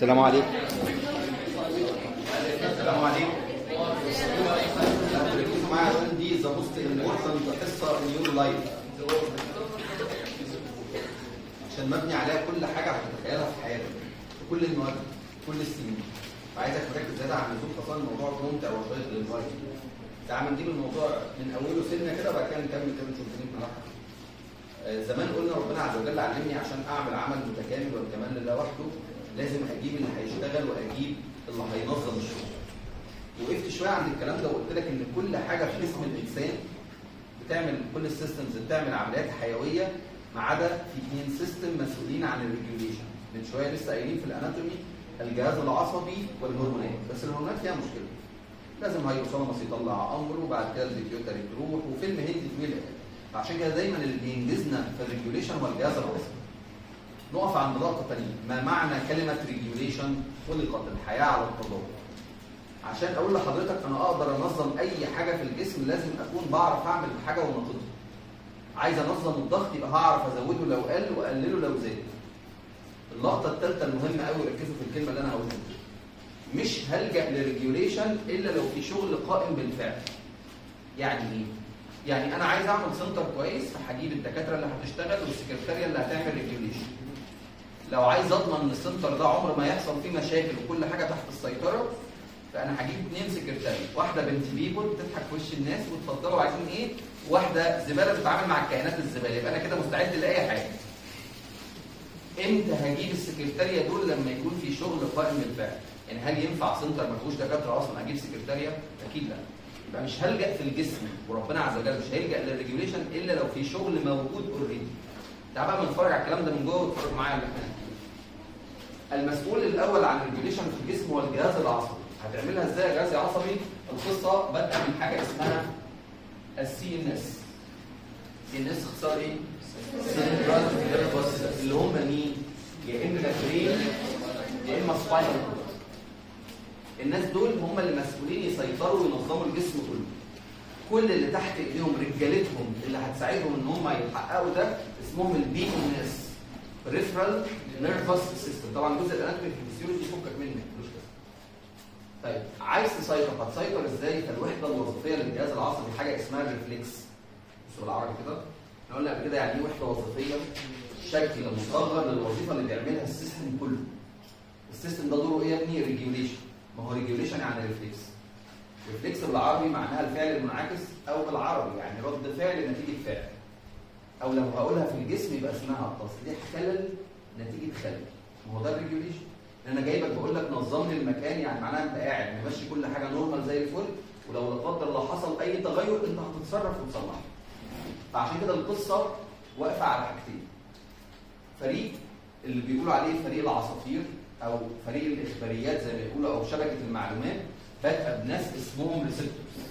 السلام عليكم السلام عليكم معايا عشان دي ذا موست امبورتنت قصه ان يور لايف عشان مبني عليها كل حاجه هتتخيلها في حياتك في كل المواد في كل السنين فعايزك تركز زياده عن اللزوم خاصه الموضوع ممتع وشيق للغايه تعال نجيب الموضوع من اوله سنه كده وبعد كده نكمل كده نشوف الدنيا بتاعتها آه، زمان قلنا ربنا عز وجل علمني عشان اعمل عمل متكامل والكمال لله وحده لازم اجيب اللي هيشتغل واجيب اللي هينظم الشغل وقفت شويه عند الكلام ده وقلت لك ان كل حاجه في جسم الانسان بتعمل كل السيستمز بتعمل عمليات حيويه ما عدا في اثنين سيستم مسؤولين عن الريجوليشن من شويه لسه قايلين في الاناتومي الجهاز العصبي والهرمونات بس الهرمونات فيها مشكله لازم هيوصلمس يطلع امر وبعد كده البيتيوتري تروح وفيلم هندي طويل عشان كده دايما اللي بينجزنا في الريجوليشن هو الجهاز العصبي نقف عند نقطه ثانيه ما معنى كلمه ريجوليشن خلقت الحياه على التضاد عشان اقول لحضرتك انا اقدر انظم اي حاجه في الجسم لازم اكون بعرف اعمل حاجه وانقضها عايز انظم الضغط يبقى هعرف ازوده لو قل واقلله لو زاد اللقطه الثالثه المهمه قوي ركزوا في الكلمه اللي انا هقولها مش هلجا لريجوليشن الا لو في شغل قائم بالفعل يعني ايه يعني انا عايز اعمل سنتر كويس فهجيب الدكاتره اللي هتشتغل والسكرتاريه اللي هتعمل ريجوليشن لو عايز اضمن ان السنتر ده عمر ما يحصل فيه مشاكل وكل حاجه تحت السيطره فانا هجيب اثنين سكرتاري واحده بنت بيبول بتضحك في وش الناس وتفضلوا عايزين ايه واحده زباله بتتعامل مع الكائنات الزباله يبقى انا كده مستعد لاي حاجه امتى هجيب السكرتاريه دول لما يكون في شغل قائم بالفعل يعني هل ينفع سنتر ما فيهوش دكاتره اصلا اجيب سكرتاريه اكيد لا يبقى مش هلجا في الجسم وربنا عز وجل مش هيلجا للريجوليشن الا لو في شغل موجود اوريدي تعال بقى نتفرج على الكلام ده من جوه واتفرج معايا على الامتحان المسؤول الاول عن الريجوليشن في الجسم هو الجهاز العصبي هتعملها ازاي يا جهاز عصبي القصه بادئه من حاجه اسمها السي ان اس سي ان اس اختصار ايه سنترال نيرفس اللي هم مين يا اما برين يا اما سباينال الناس دول هم اللي مسؤولين يسيطروا وينظموا الجسم كله كل اللي تحت ايديهم رجالتهم اللي هتساعدهم ان هم يحققوا ده اسمهم البي ان اس بريفرال نيرفس سيستم طبعا جزء الاناتومي في الفسيولوجي فكك منه ملوش لازمه طيب عايز تسيطر هتسيطر ازاي فالوحده الوظيفيه للجهاز العصبي حاجه اسمها الريفلكس بصوا بالعربي كده احنا قلنا قبل كده يعني ايه وحده وظيفيه شكل مصغر للوظيفه اللي بيعملها السيستم كله السيستم ده دوره ايه يا ابني ريجوليشن ما هو ريجوليشن يعني ريفلكس ريفلكس بالعربي معناها الفعل المنعكس او بالعربي يعني رد فعل نتيجه فعل او لو هقولها في الجسم يبقى اسمها تصليح خلل نتيجه خلل ما هو ده الريجوليشن انا جايبك بقول لك نظم لي المكان يعني معناها انت قاعد ممشي كل حاجه نورمال زي الفل ولو لا قدر الله حصل اي تغير انت هتتصرف وتصلحه فعشان كده القصه واقفه على حاجتين فريق اللي بيقولوا عليه فريق العصافير او فريق الاخباريات زي ما بيقولوا او شبكه المعلومات بادئه بناس اسمهم ريسبتورز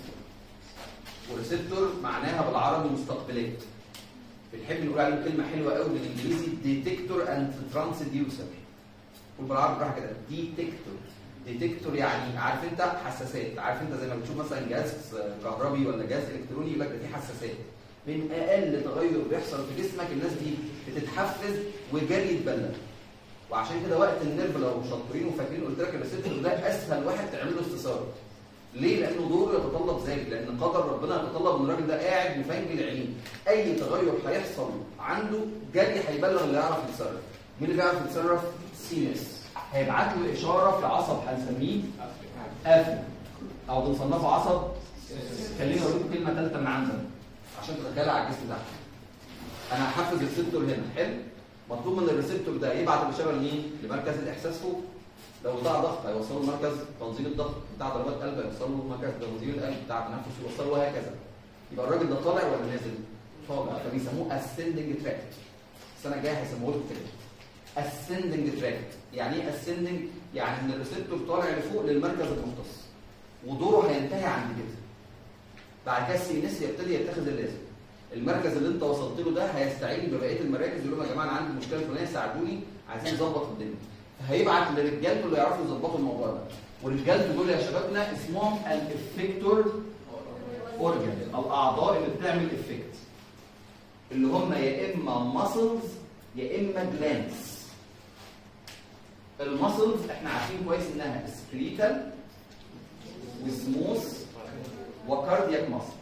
وريسبتور معناها بالعربي مستقبلات بنحب نقول عليهم كلمه حلوه قوي بالانجليزي ديتكتور اند ترانسديوسر قول بالعربي براحه كده ديتكتور ديتكتور يعني عارف انت حساسات عارف انت زي ما بتشوف مثلا جهاز كهربي ولا جهاز الكتروني يقول لك ده فيه حساسات من اقل تغير بيحصل في جسمك الناس دي بتتحفز وجري يتبلد وعشان كده وقت النيرف لو شاطرين وفاكرين قلت لك الريسبتور ده اسهل واحد تعمل له استثاره ليه؟ لانه دوره يتطلب ذلك لان قدر ربنا يتطلب من الراجل ده قاعد مفنجل عينين اي تغير هيحصل عنده جري هيبلغ اللي يعرف يتصرف مين اللي بيعرف يتصرف؟ سينس هيبعت له اشاره في عصب هنسميه قافل او بنصنفه عصب خليني اقول لكم كلمه ثالثه من عندنا عشان تتخيلها على الجسم بتاعك انا هحفز الريسبتور هنا حلو مطلوب من الريسبتور ده يبعت الاشاره لمين؟ لمركز الاحساس فوق لو بتاع ضغط هيوصله لمركز تنظيم الضغط بتاع ضربات قلب هيوصله لمركز تنظيم القلب بتاع التنفس يوصله وهكذا يبقى الراجل ده طالع ولا نازل؟ طالع فبيسموه ascending tract السنه الجايه هيسموه لكم كده ascending tract يعني ايه ascending؟ يعني ان الريسبتور طالع لفوق للمركز المختص ودوره هينتهي عند كده بعد كده السي ان اس يبتدي يتخذ اللازم المركز اللي انت وصلت له ده هيستعين ببقيه المراكز يقول لهم يا جماعه انا عندي مشكله فلانيه ساعدوني عايزين نظبط الدنيا فهيبعت لرجالته اللي يعرفوا يظبطوا الموضوع ده ورجالته دول يا شبابنا اسمهم الافكتور اورجان الاعضاء اللي بتعمل افكت اللي هم يا اما ماسلز يا اما جلانس المسلز احنا عارفين كويس انها سكريتال وسموث وكاردياك ماسل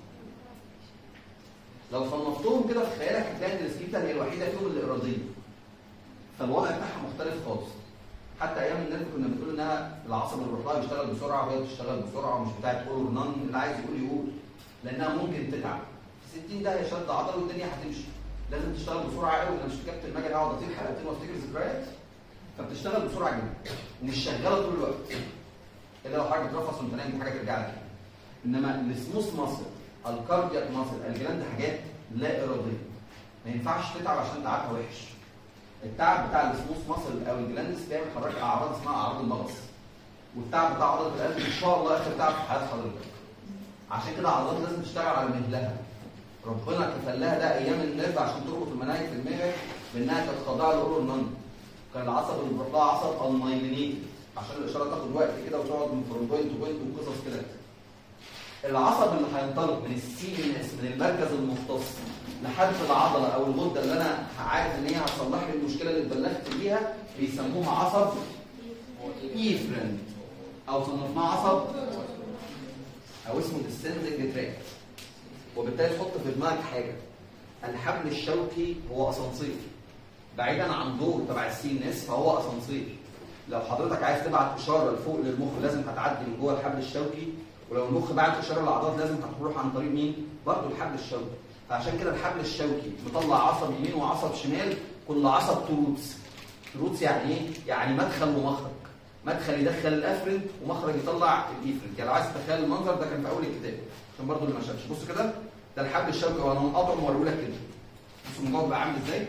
لو صنفتهم كده في خيالك هتلاقي ان السكريتال هي الوحيده فيهم اللي اراديه فالوضع بتاعها مختلف خالص حتى ايام النرف كنا بنقول انها العصب اللي بيروح لها بيشتغل بسرعه وهي بتشتغل بسرعه ومش بتاعت اول نان اللي عايز يقول يقول لانها ممكن تتعب في 60 ده هي شد عضله والدنيا هتمشي لازم تشتغل بسرعه قوي انا مش في كابتن ماجد اقعد اطير حلقتين وافتكر ذكريات فبتشتغل بسرعه جدا ومش شغاله طول الوقت الا لو حاجه بترفص وانت نايم دي حاجه ترجع لك انما السموث ماسل الكاردياك ماسل الجلاند حاجات لا اراديه ما ينفعش تتعب عشان تعبها وحش التعب بتاع السموث ماسل او الجلاندس بيعمل حضرتك اعراض اسمها اعراض المغص والتعب بتاع عضله القلب ان شاء الله اخر تعب في حياه حضرتك عشان كده عضلات لازم تشتغل على مهلها ربنا كفلها ده ايام النرد عشان تربط المناهج في دماغك بانها كانت خاضعه لاورو النن كان العصب اللي بيروح لها عصب المايلينيتد عشان الاشاره تاخد وقت كده وتقعد من فروم بوينت تو بوينت وقصص كده العصب اللي هينطلق من السي ان اس من المركز المختص لحد العضله او الغده اللي انا عارف ان هي هتصلح لي المشكله اللي اتبلغت بيها بيسموها عصب ايفرن او صنفناها عصب او اسمه ديسندنج تراك وبالتالي تحط في دماغك حاجه الحبل الشوكي هو اسانسير بعيدا عن دور تبع السي ان اس فهو اسانسير لو حضرتك عايز تبعت اشاره لفوق للمخ لازم هتعدي من جوه الحبل الشوكي ولو المخ بعت اشاره للعضلات لازم هتروح عن طريق مين؟ برضه الحبل الشوكي فعشان كده الحبل الشوكي مطلع عصب يمين وعصب شمال كل عصب تروتس تروتس يعني ايه؟ يعني مدخل ومخرج مدخل يدخل الافرنت ومخرج يطلع الايفرنت يعني لو عايز تتخيل المنظر ده كان في اول الكتاب عشان برضه اللي ما شافش بص كده ده الحبل الشوكي وانا مقاطعه وموريه لك كده بص الموضوع بقى عامل ازاي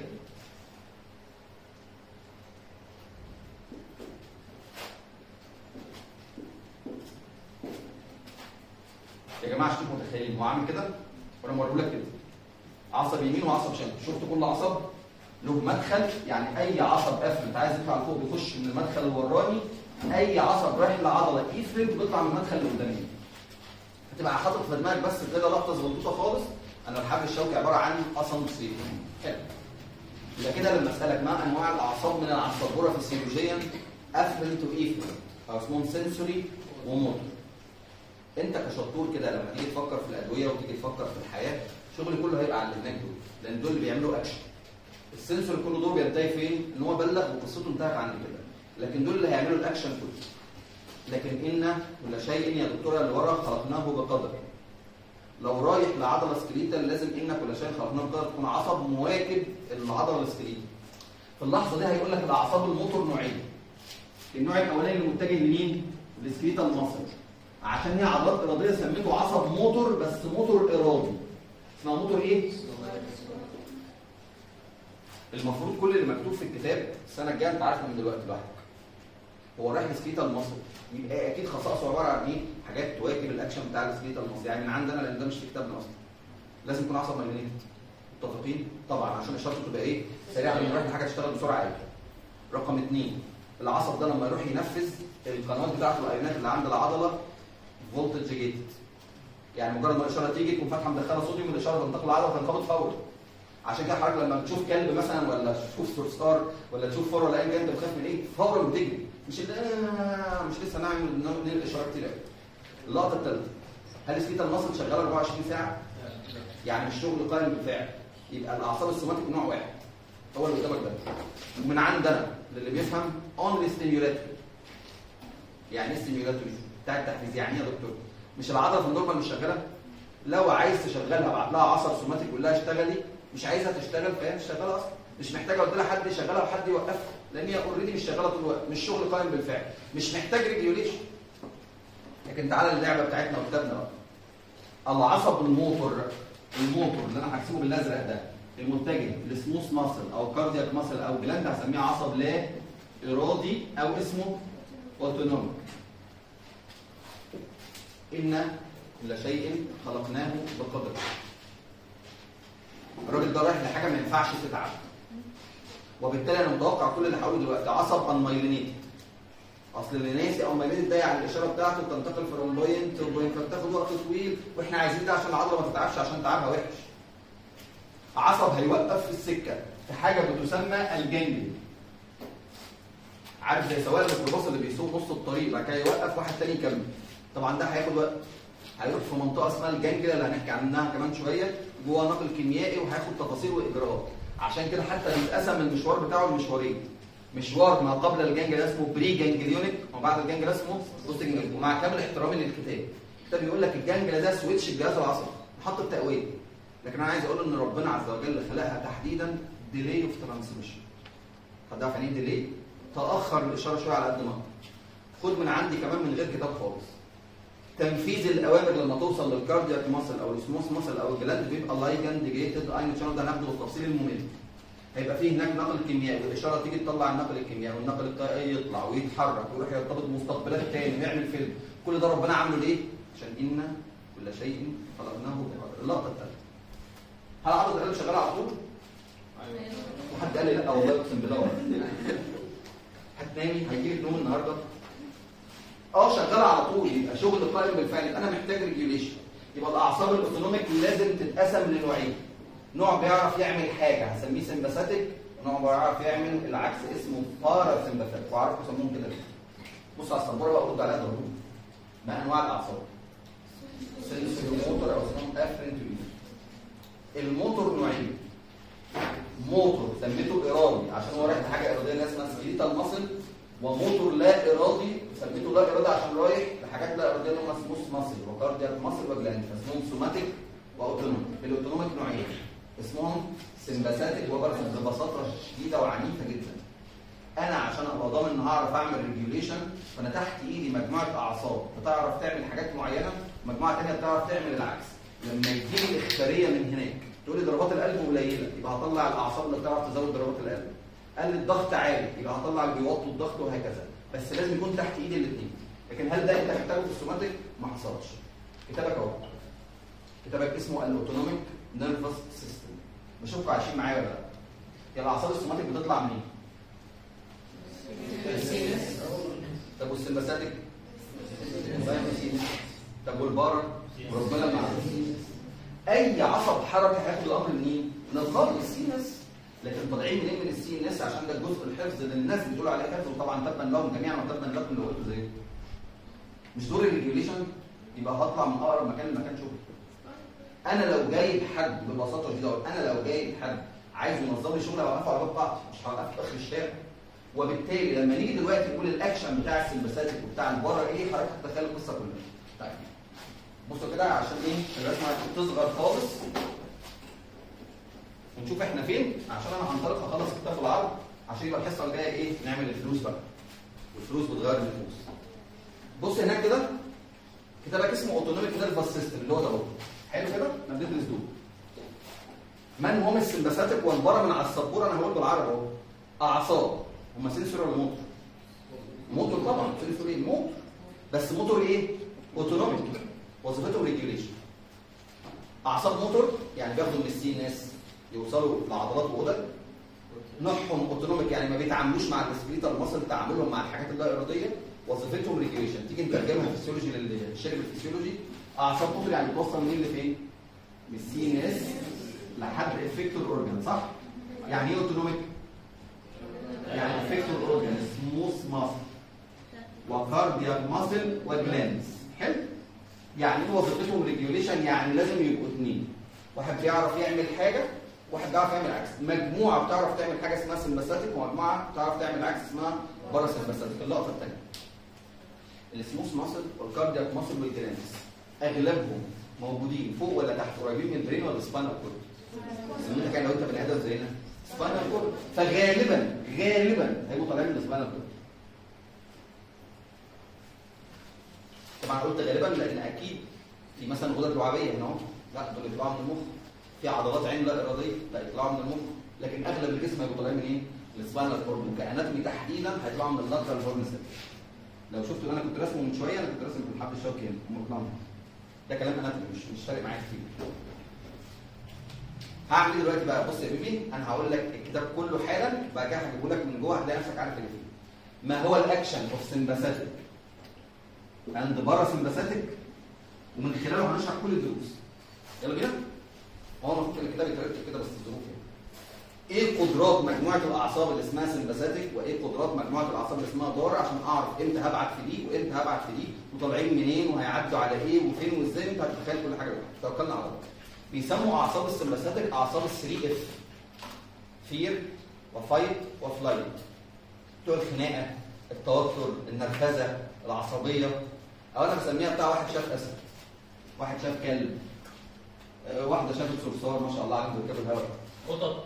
يا جماعه عشان تبقوا متخيلين هو عامل كده وانا موريه لك كده عصب يمين وعصب شمال شفت كل عصب له مدخل يعني اي عصب افرنت عايز يطلع لفوق بيخش من المدخل الوراني اي عصب رايح لعضله ايفرنت بيطلع من المدخل القدامي هتبقى حاطط في دماغك بس كده لقطه صغنطوطه خالص انا الحبل الشوكي عباره عن اسانسير حلو يبقى كده لما اسالك ما انواع الاعصاب من العصبوره فيسيولوجيا افرنت وايفرنت او اسمهم سنسوري وموتور انت كشطور كده لما تيجي تفكر في الادويه وتيجي تفكر في الحياه شغلي كله هيبقى على اللي هناك دول لان دول اللي بيعملوا اكشن السنسور كله دور بينتهي فين؟ ان هو بلغ وقصته انتهت عند كده لكن دول اللي هيعملوا الاكشن كله لكن ان كل شيء يا دكتوره اللي ورا خلقناه بقدر لو رايح لعضله سكريتال لازم ان كل شيء خلقناه بقدر تكون عصب مواكب العضله السكريتال في اللحظه دي هيقول لك الاعصاب الموتور نوعين النوع الاولاني اللي متجه لمين؟ السكريتال ماسل عشان هي عضلات اراديه سميته عصب موتور بس موتور ارادي اسمها موتور ايه؟ المفروض كل اللي مكتوب في الكتاب السنه الجايه انت عارفه من دلوقتي لوحدك هو رايح لسكيتال ماسل يبقى اكيد خصائصه عباره عن ايه؟ حاجات تواكب الاكشن بتاع السكيتال ماسل يعني من عندنا لان ده مش في كتابنا اصلا لازم يكون عصب ماجنيتي متفقين؟ طبعا عشان اشارته تبقى ايه؟ سريعه لما يروح لحاجه تشتغل بسرعه قوي رقم اثنين العصب ده لما يروح ينفذ القنوات بتاعته الايونات اللي عند العضله فولتج جيتد يعني مجرد ما الاشاره تيجي تكون فاتحه مدخله صوديوم الاشاره تنتقل العضله وتنقبض فورا عشان كده حضرتك لما بتشوف كلب مثلا ولا تشوف سورستار ولا تشوف فور ولا اي كلب بتخاف من ايه فورا بتجري مش اللي آه مش لسه نعمل ننقل اشارات كتير قوي اللقطه الثالثه هل سكيتا المصل شغاله 24 ساعه؟ يعني مش شغل قائم بالفعل يبقى الاعصاب السوماتيك نوع واحد هو اللي قدامك ده ومن عندنا للي بيفهم اونلي ستيميولاتوري يعني ايه ستيميولاتوري؟ بتاع التحفيز يعني ايه يا دكتور؟ مش العضله في النورمال مش شغاله؟ لو عايز تشغلها ابعت لها عصب سوماتيك قول لها اشتغلي مش عايزها تشتغل فهي مش شغاله اصلا مش محتاجه قلت لها حد يشغلها وحد يوقفها لان هي اوريدي مش شغاله طول الوقت مش شغل قائم بالفعل مش محتاج ريجيوليشن لكن تعالى اللعبه بتاعتنا وكتابنا بقى العصب الموتور الموتور اللي انا هكتبه بالازرق ده المتجه لسموث ماسل او كاردياك ماسل او جلاند هسميه عصب لا ارادي او اسمه اوتونوميك ان كل شيء خلقناه بقدر الراجل ده رايح لحاجه ما ينفعش تتعب وبالتالي انا متوقع كل اللي هقوله دلوقتي عصب انمايلينيتد اصل اللي ناسي او مايلينيتد ده يعني الاشاره بتاعته بتنتقل فروم بوينت تو بوينت فبتاخد وقت طويل واحنا عايزين ده عشان العضله ما تتعبش عشان تعبها وحش عصب هيوقف في السكه في حاجه بتسمى الجنجل عارف زي سواق الميكروباص اللي بيسوق نص الطريق بعد كده يوقف واحد تاني يكمل طبعا ده هياخد وقت هيروح في منطقه اسمها الجانجليا اللي هنحكي عنها كمان شويه جوه نقل كيميائي وهياخد تفاصيل واجراءات عشان كده حتى بيتقسم المشوار بتاعه لمشوارين مشوار ما قبل الجانجليا اسمه بري جانجليونيك وبعد الجانجليا اسمه بوست جانجليونيك ومع كامل احترامي للكتاب الكتاب بيقول لك الجانجليا ده سويتش الجهاز العصبي محطه تقويه لكن انا عايز اقول ان ربنا عز وجل خلقها تحديدا ديلي اوف ترانسميشن حد عارف يعني ايه ديلي؟ تاخر الاشاره شويه على قد ما خد من عندي كمان من غير كتاب خالص تنفيذ الاوامر لما توصل للكاردياك ماسل او السموث ماسل او الجلاند بيبقى لايجند جيتد اين شانل ده هناخده بالتفصيل الممل هيبقى فيه هناك نقل كيميائي والاشاره تيجي تطلع النقل الكيميائي والنقل الكيميائي يطلع ويتحرك ويروح يرتبط بمستقبلات تاني ويعمل فيلم كل ده ربنا عامله ليه؟ عشان ان كل شيء خلقناه بقدر اللقطه الثالثه هل عضله القلب شغاله على طول؟ وحد قال لي لا والله اقسم بالله هتنامي هيجيلك نوم النهارده اه شغاله على طول يبقى شغل قائم بالفعل يبقى انا محتاج ريجوليشن يبقى الاعصاب الاوتونوميك لازم تتقسم لنوعين نوع بيعرف يعمل حاجه هسميه سمباثيك ونوع بيعرف يعمل العكس اسمه بارا سمباثيك وعارفوا يسموهم كده ليه بص على السبوره بقى ارد على قد ما انواع الاعصاب سنسوري موتور او اسمهم افرنت الموتور نوعين موتور سميته ارادي عشان هو رايح لحاجه اراديه اللي اسمها سكيليتال ماسل وموتور لا ارادي سميته لا ارادي عشان رايح لحاجات لا اراديه اللي هم سموث ماسل وكاردياك ماسل وجلاند فاسمهم سوماتيك واوتونوميك الاوتونوميك نوعين اسمهم سمباثيك وباراسمباثيك ببساطه شديده وعنيفه جدا انا عشان ابقى ضامن ان هعرف اعمل ريجوليشن فانا تحت ايدي مجموعه اعصاب بتعرف تعمل حاجات معينه مجموعه ثانيه بتعرف تعمل العكس لما يجيلي الاختباريه من هناك تقول لي ضربات القلب قليله يبقى هطلع الاعصاب اللي بتعرف تزود ضربات القلب قال لي الضغط عالي يبقى هطلع اللي بيوطوا الضغط وهكذا بس لازم يكون تحت ايدي الاثنين لكن هل ده انت محتاجه في السوماتيك ما حصلش كتابك اهو كتابك اسمه الاوتونوميك نيرفس سيستم بشوفكم عايشين معايا ولا لا هي الاعصاب السوماتيك بتطلع منين طب والسمباثيك طب والبارا وربنا معاك اي عصب حركه هياخد الامر منين؟ من القلب السي اس لكن طالعين منين من السي ان اس عشان ده الجزء الحفظ اللي الناس بتقول عليه حفظ وطبعا تبا لهم جميعا وتبا لكم اللي قلته زي مش دور الريجوليشن يبقى هطلع من اقرب مكان لمكان شغل انا لو جايب حد ببساطه شديده انا لو جايب حد عايز ينظم لي شغل هوقفه على باب بتاعتي مش هوقفه في اخر الشارع وبالتالي لما نيجي دلوقتي نقول الاكشن بتاع السمباثيك وبتاع البره ايه حضرتك تتخيل القصه كلها طيب بصوا كده عشان ايه الرسمه تصغر خالص ونشوف احنا فين عشان انا هنطلق اخلص كتاب العرض عشان يبقى الحصه الجايه ايه نعمل الفلوس بقى والفلوس بتغير النفوس بص هناك كده كتابك اسمه اوتونوميك نيرفس سيستم اللي هو ده اهو حلو كده احنا بندرس دول من هم السمباثيك والبره من على السبوره انا هقول بالعربي اهو اعصاب هم سنسور ولا موتور موتور طبعا سنسور ايه موتور بس موتور ايه اوتونوميك وظيفته ريجوليشن اعصاب موتور يعني بياخدوا من السي ان اس يوصلوا لعضلات وغدد نوعهم اوتونوميك يعني ما بيتعاملوش مع السكريتال ماسل تعاملهم مع الحاجات اللا اراديه وظيفتهم ريجوليشن تيجي نترجمها فيسيولوجي للشرب الفسيولوجي اعصاب موتور يعني بتوصل منين لفين؟ من السي ان اس لحد افكتور اورجان صح؟ يعني ايه اوتونوميك؟ يعني افكتور اورجان سموث ماسل وكاردياك ماسل وجلاندز حلو؟ يعني ايه وظيفتهم ريجوليشن يعني لازم يبقوا اثنين واحد بيعرف يعمل حاجه واحد بيعرف يعمل عكس مجموعه بتعرف تعمل حاجه اسمها سمباثيك ومجموعه بتعرف تعمل عكس اسمها بارا سمباثيك اللقطه الثانيه السموث ماسل والكاردياك ماسل والجلاندز اغلبهم موجودين فوق ولا تحت قريبين من البرين ولا السباينال كورد انت كان لو انت بني ادم زينا سباينال كورد فغالبا غالبا هيبقوا طالعين من السباينال كورد طبعا قلت غالبا لان اكيد في مثلا غدد لعابيه هنا اهو لا دول يطلعوا من المخ في عضلات عين لا اراديه لا يطلعوا من المخ لكن اغلب الجسم هيبقوا طالعين من ايه؟ من السباينال كورد وكاناتومي تحديدا هيطلعوا من اللاترال هورن لو شفتوا اللي انا كنت راسمه من شويه انا كنت راسم في الحبل الشوكي هنا مطلع ده كلام اناتومي مش مش فارق معايا كتير هعمل ايه دلوقتي بقى بص يا بيبي انا هقول لك الكتاب كله حالا بعد كده هجيبه لك من جوه هتلاقي نفسك عارف اللي فيه ما هو الاكشن اوف سمباثيك اند بارا سمباثيك ومن خلاله هنشرح كل الدروس يلا بينا هو المفروض كان الكتاب يترتب كده بس الظروف يعني ايه قدرات مجموعه الاعصاب اللي اسمها سمباثيك وايه قدرات مجموعه الاعصاب اللي اسمها ضاره عشان اعرف امتى هبعت في دي وامتى هبعت في دي وطالعين منين وهيعدوا على ايه وفين وازاي انت هتتخيل كل حاجه دلوقتي توكلنا على الله بيسموا اعصاب السمباثيك اعصاب الثري اف فير وفايت وفلايت بتوع الخناقه التوتر النرفزه العصبيه او انا بسميها بتاع واحد شاف اسد واحد شاف كلب آه، واحده شافت صرصار ما شاء الله عليهم بيركبوا الهواء قطط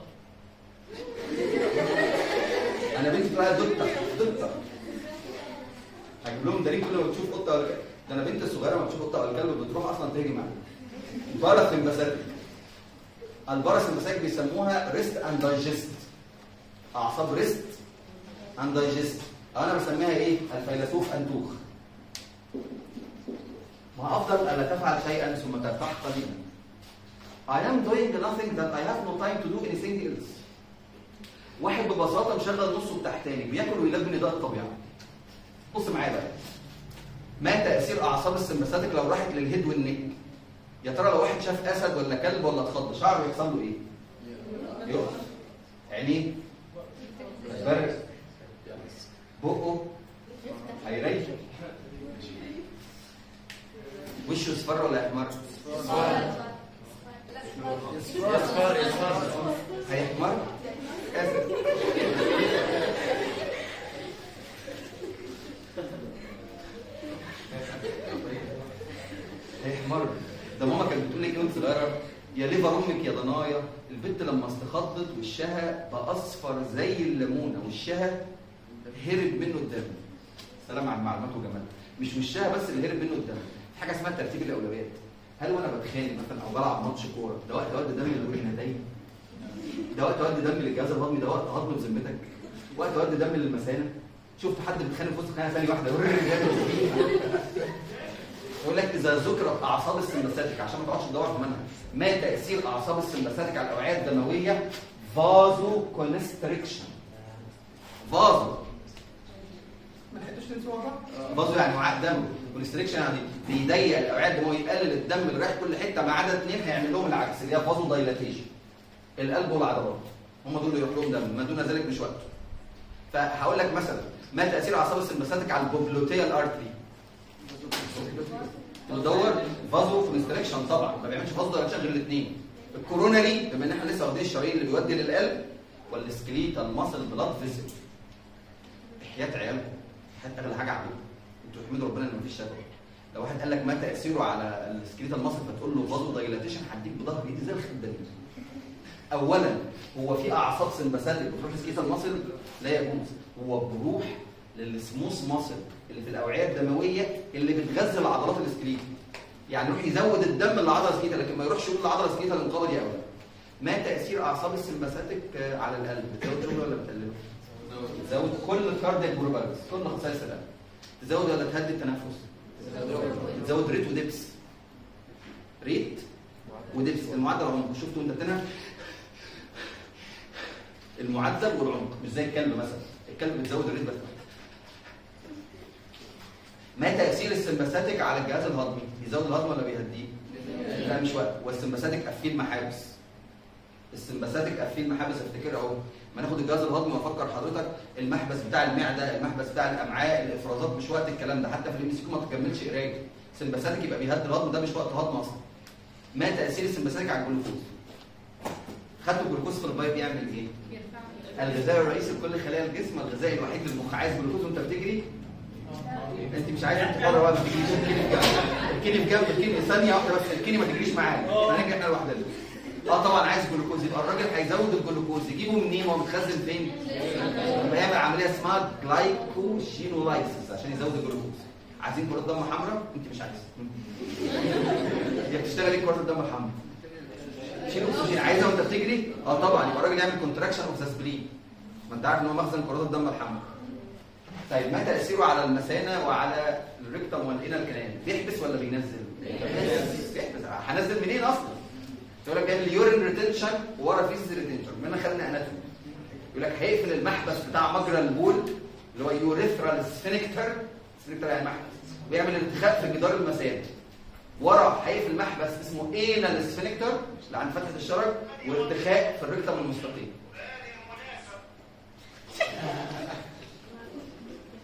انا بنتي بتقول عليها دكتور دكتور هجيب لهم دليل كل ما بتشوف قطه ولا كلب ده انا بنتي الصغيره ما بتشوف قطه ولا كلب بتروح اصلا تهجم عليها باراسمباثيك الباراسمباثيك بيسموها ريست اند دايجست اعصاب ريست اند دايجست او انا بسميها ايه الفيلسوف انتوخ ما افضل الا تفعل شيئا ثم ترتاح قليلا I am doing nothing that I have no time to do anything else واحد ببساطه مشغل نصه التحتاني بياكل ويلبن نداء الطبيعه بص معايا بقى ما تاثير اعصاب السمباثيك لو راحت للهيد والنك يا ترى لو واحد شاف اسد ولا كلب ولا اتخض شعره يحصل له ايه يقف عينيه هتبرق بقه هيريح وشه اصفر ولا احمر اصفار اصفار هيحمر اسد هيحمر ده ماما كانت بتقول لي كده وانت صغيره يا ليفر امك يا ضنايا البنت لما استخضت وشها بقى اصفر زي الليمونه وشها هرب منه الدم سلام على المعلومات وجمالها مش وشها بس اللي هرب منه الدم في حاجه اسمها ترتيب الاولويات هل وانا بتخانق مثلا او بلعب ماتش كوره ده وقت اودي دم للوجه دايما ده وقت اودي دم للجهاز الهضمي ده وقت هضم بذمتك وقت اودي دم للمثانه شفت حد بيتخانق في وسط خناقه ثانيه واحده يقول لك اذا ذكرت اعصاب السمباثيك عشان ما تقعدش تدور في منها ما تاثير اعصاب السمباثيك على الاوعيه الدمويه فازو كونستريكشن فازو ما لحقتوش تنسوا بعض فازو يعني وعاء دموي كونستريكشن يعني بيضيق الاوعيه الدمويه يقلل الدم اللي رايح كل حته ما عدا اثنين هيعمل لهم العكس اللي هي فازو دايلاتيشن القلب والعضلات هم دول اللي يروح لهم دم ما دون ذلك مش وقته فهقول لك مثلا ما تاثير اعصاب السمباثيك على البوبلوتيال ارتري تدور فازو كونستريكشن طبعا ما بيعملش فازو دايلاتيشن غير الاثنين الكورونري بما ان احنا لسه واخدين الشرايين اللي بيودي للقلب والسكليتال ماسل بلاد فيزل احياء عيالكم حتى اغلى حاجه عليكم انتوا احمدوا ربنا ان مفيش شكوى لو واحد قال لك ما تاثيره على السكليتال ماسل فتقول له فازو دايلاتيشن هديك بظهر ايدي زي الخدامين اولا هو في اعصاب سمباثيك بتروح لسكيتال ماسل لا يجوز هو بروح للسموث ماسل اللي في الاوعيه الدمويه اللي بتغذي العضلات السكليت يعني يروح يزود الدم للعضله السكليتال لكن ما يروحش يقول للعضله السكليتال انقبض يا اولاد ما تاثير اعصاب السمباثيك على القلب بتزود شغل ولا بتقلله تزود كل الكاردياك بروبالز كل خصائص القلب تزود ولا تهدي التنفس تزود ريت ودبس ريت ودبس المعدل العمق شفتوا انت بتنهى المعدل والعمق مش زي الكلب مثلا الكلب بتزود الريت بس ما تاثير السمباثيك على الجهاز الهضمي بيزود الهضم ولا بيهديه لا مش وقت والسمباثيك قافلين محابس السمباثيك قافلين محابس افتكر اهو ما ناخد الجهاز الهضمي وافكر حضرتك المحبس بتاع المعده المحبس بتاع الامعاء الافرازات مش وقت الكلام ده حتى في الام سي كيو ما تكملش قرايه السمباثيك يبقى بيهدي الهضم ده مش وقت هضم اصلا ما تاثير السمباثيك على الجلوكوز خدتوا الجلوكوز في البايب يعمل ايه الغذاء الرئيسي لكل خلايا الجسم الغذاء الوحيد للمخ عايز جلوكوز وانت بتجري انت مش عايز انت حره بقى ما تجريش الكيني في جنب الكيني ثانيه واحده بس الكيني ما تجريش معانا هنرجع احنا لوحدنا اه طبعا عايز جلوكوز يبقى الراجل هيزود الجلوكوز يجيبه منين هو متخزن فين؟ يبقى يعمل عمليه اسمها جلايكوجينولايسيس عشان يزود الجلوكوز عايزين كرات دم حمراء انت مش عايزه هي بتشتغل ايه كرات الدم الحمراء؟ شيل اكسجين عايزه وانت بتجري اه طبعا يبقى الراجل يعمل كونتراكشن اوف ذا سبلين ما انت عارف ان هو مخزن كرات الدم الحمراء طيب ما تاثيره على المثانه وعلى الريكتم والانال كانال بيحبس ولا بينزل بيحبس هنزل منين اصلا يقول لك جايب اليورين ريتنشن ورا فيز ريتنشن من خلينا اناتومي يقول لك هيقفل المحبس بتاع مجرى البول اللي هو يوريثرال سفنكتر سفنكتر يعني محبس ويعمل انتخاب في جدار المثانه ورا هيقفل محبس اسمه انال سفنكتر اللي عند فتحه الشرج وارتخاء في الريكتم المستقيم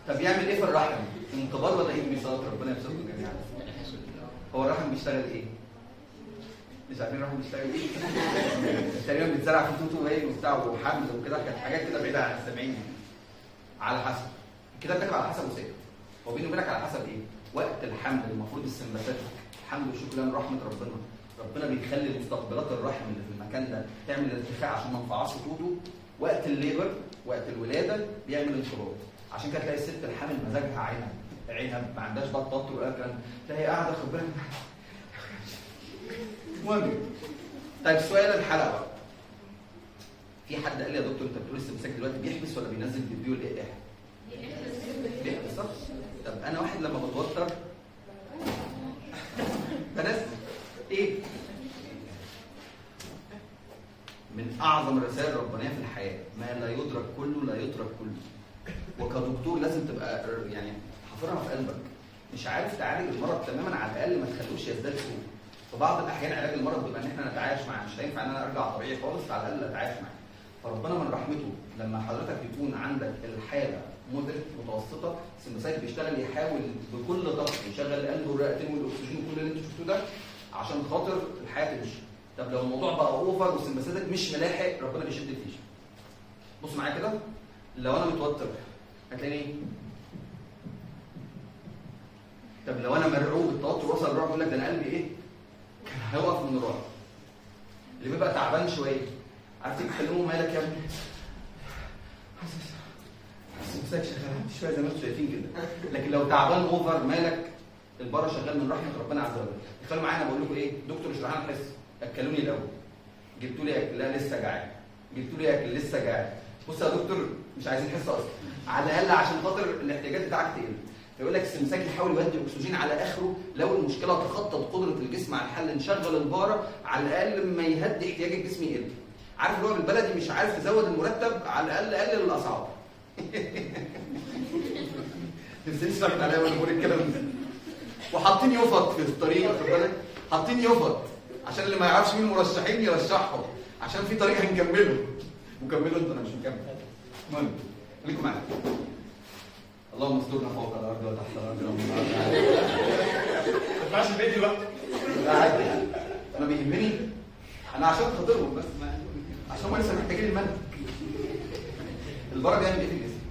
طب يعمل ايه في الرحم؟ انقباض ولا ايه بيصلي ربنا يبسطكم جميعا؟ هو الرحم بيشتغل ايه؟ مش عارفين الرحم بيشتغل ايه؟ تقريبا بيتزرع في توتو باين وبتاع وحمل وكده كانت حاجات كده بعيده عن السامعين يعني. على حسب كده بتكتب على حسب وسائل هو بيني وبينك على حسب ايه؟ وقت الحمل المفروض السمباتات الحمل والشكر ده من رحمه ربنا ربنا بيخلي مستقبلات الرحم اللي في المكان ده تعمل ارتخاء عشان ما نفعصش توتو وقت الليبر وقت الولاده بيعمل انقباض عشان كده تلاقي الست الحامل مزاجها عينها عينها ما عندهاش بقى توتر ولا كلام تلاقي قاعده خد بالك المهم طيب سؤال الحلقه بقى في حد قال لي يا دكتور انت بتقول السمساك دلوقتي بيحبس ولا بينزل بيبيو الايه بيحبس صح طب انا واحد لما بتوتر بنزل ايه من اعظم الرسائل الربانيه في الحياه ما لا يدرك كله لا يترك كله وكدكتور لازم تبقى يعني حاضرها في قلبك مش عارف تعالج المرض تماما على الاقل ما تخلوش يزداد سوء في بعض الاحيان علاج المرض بيبقى ان احنا نتعايش معاه مش هينفع ان انا ارجع طبيعي خالص على الاقل اتعايش معاه فربنا من رحمته لما حضرتك يكون عندك الحاله مدرك متوسطه السمساك بيشتغل يحاول بكل ضغط يشغل القلب والرئتين والاكسجين وكل اللي انتوا شفتوه ده عشان خاطر الحياه تمشي طب لو الموضوع بقى اوفر والسمساتك مش ملاحق ربنا بيشد الفيشه بص معايا كده لو انا متوتر هتلاقيني ايه؟ طب لو انا مرعوب التوتر وصل الرعب يقول لك ده انا قلبي ايه؟ كان هيقف من الرعب اللي بيبقى تعبان شويه عارفين تكلموا مالك يا ابني؟ السمساك شغال شويه زي ما انتم شايفين كده لكن لو تعبان اوفر مالك البره شغال من رحمه ربنا عز وجل تخيلوا معايا انا بقول لكم ايه دكتور اشرح لنا الحس اكلوني الاول جبتوا لي اكل لا لسه جعان جبتوا لي اكل لسه جعان بص يا دكتور مش عايزين حصه اصلا على الاقل عشان خاطر الاحتياجات بتاعك تقل فيقول لك السمساك يحاول يودي اكسجين على اخره لو المشكله تخطت قدره الجسم على الحل نشغل الباره على الاقل ما يهدي احتياج الجسم يقل عارف اللي هو البلدي مش عارف يزود المرتب على الاقل قلل الاسعار تنسيش صحنا عليا وانا بقول الكلام ده وحاطين يفط في الطريق واخد بالك حاطين يفط عشان اللي ما يعرفش مين المرشحين يرشحهم عشان في طريق هنكمله وكملوا انتوا انا مش مكمل المهم خليكم معايا اللهم استرنا فوق الارض وتحت الارض ومن الارض ما ينفعش الفيديو بقى لا عادي انا بيهمني انا عشان خاطرهم بس ما عشان هم لسه محتاجين الملك البره بيعمل ايه في الجسم؟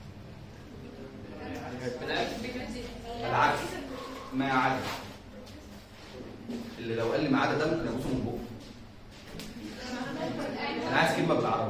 العكس ما عدا اللي لو قال لي ما عدا ده ممكن ابوسه من بقه انا عايز كلمه بالعربي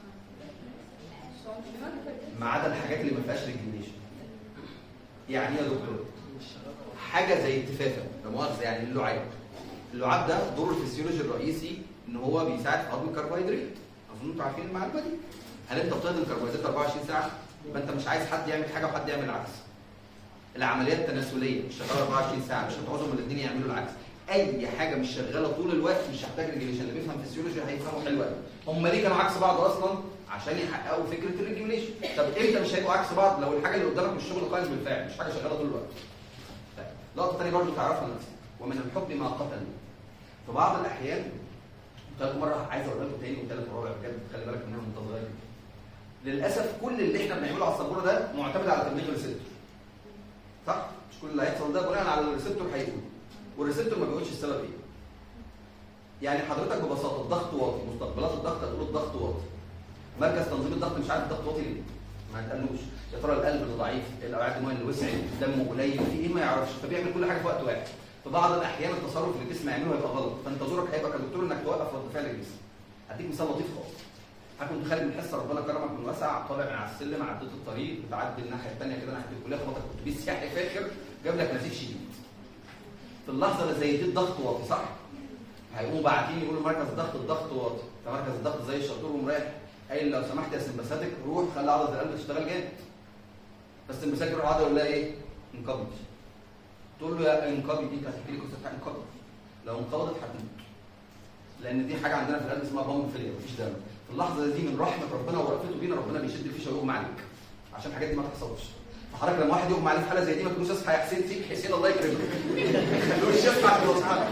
ما عدا الحاجات اللي ما فيهاش ريجوليشن يعني ايه يا دكتور حاجه زي التفافه لا مؤاخذه يعني اللعاب اللعاب ده دوره الفسيولوجي الرئيسي ان هو بيساعد في هضم الكربوهيدرات اظن انتوا عارفين المعلومه دي هل انت بتهضم الكربوهيدرات 24 ساعه يبقى انت مش عايز حد يعمل حاجه وحد يعمل العكس العمليات التناسليه مش شغاله 24 ساعه مش هتعوزهم الاثنين يعملوا العكس اي حاجه مش شغاله طول الوقت مش هتحتاج ريجوليشن اللي بيفهم فيسيولوجي هيفهموا حلو قوي هم ليه كانوا عكس بعض اصلا عشان يحققوا فكره الريجوليشن طب امتى مش هيبقوا عكس بعض لو الحاجه اللي قدامك مش شغل قائم بالفعل مش حاجه شغاله طول الوقت طيب لقطه ثانيه برضه تعرفها نفسك ومن الحب ما قتل في بعض الاحيان قلت لكم مره عايز اقول لكم تاني وثالث ورابع بجد خلي بالك منها وانت صغير للاسف كل اللي احنا بنعمله على السبوره ده معتمد على تبليغ الريسبتور صح مش كل اللي هيحصل ده بناء على الريسبتور هيقول والريسبتور ما بيقولش السبب ايه يعني حضرتك ببساطه الضغط واطي مستقبلات الضغط هتقول الضغط واطي مركز تنظيم الضغط مش عارف الضغط واطي ليه ما تقالوش يا ترى القلب اللي ضعيف الاوعيه الدمويه اللي وسعت دمه قليل في ايه ما يعرفش فبيعمل كل حاجه في وقت واحد في بعض الاحيان التصرف اللي الجسم يعمله هيبقى غلط فانت دورك هيبقى كدكتور انك توقف رد فعل الجسم هديك مثال لطيف خالص حضرتك كنت خارج من الحصه ربنا كرمك من واسع طالع من على السلم عديت الطريق بتعدي الناحيه الثانيه كده ناحيه الكليه خبطك اتوبيس سياحي فاخر جاب لك نزيف شديد في اللحظه اللي زي دي الضغط واطي صح؟ هيقوموا باعتين يقولوا مركز الضغط الضغط واطي فمركز الضغط زي الشطور ومرايح قايل لو سمحت يا سمباساتك روح خلي عضله القلب تشتغل جامد بس السمباساتك يروح قاعده يقول لها ايه؟ انقبض تقول له يا انقبض دي كانت هتحكي لي قصه بتاع انقبض لو انقبضت هتموت لان دي حاجه عندنا في القلب اسمها بامب فيلير مفيش دم في اللحظه دي من رحمه ربنا ورأفته بينا ربنا بيشد الفيشه ويغمى عليك عشان الحاجات دي ما تحصلش فحضرتك لما واحد يغمى عليه في حاله زي دي ما تقولوش اصحى يا حسين فيك حسين الله يكرمك ما تخلوش يسمع في اصحابك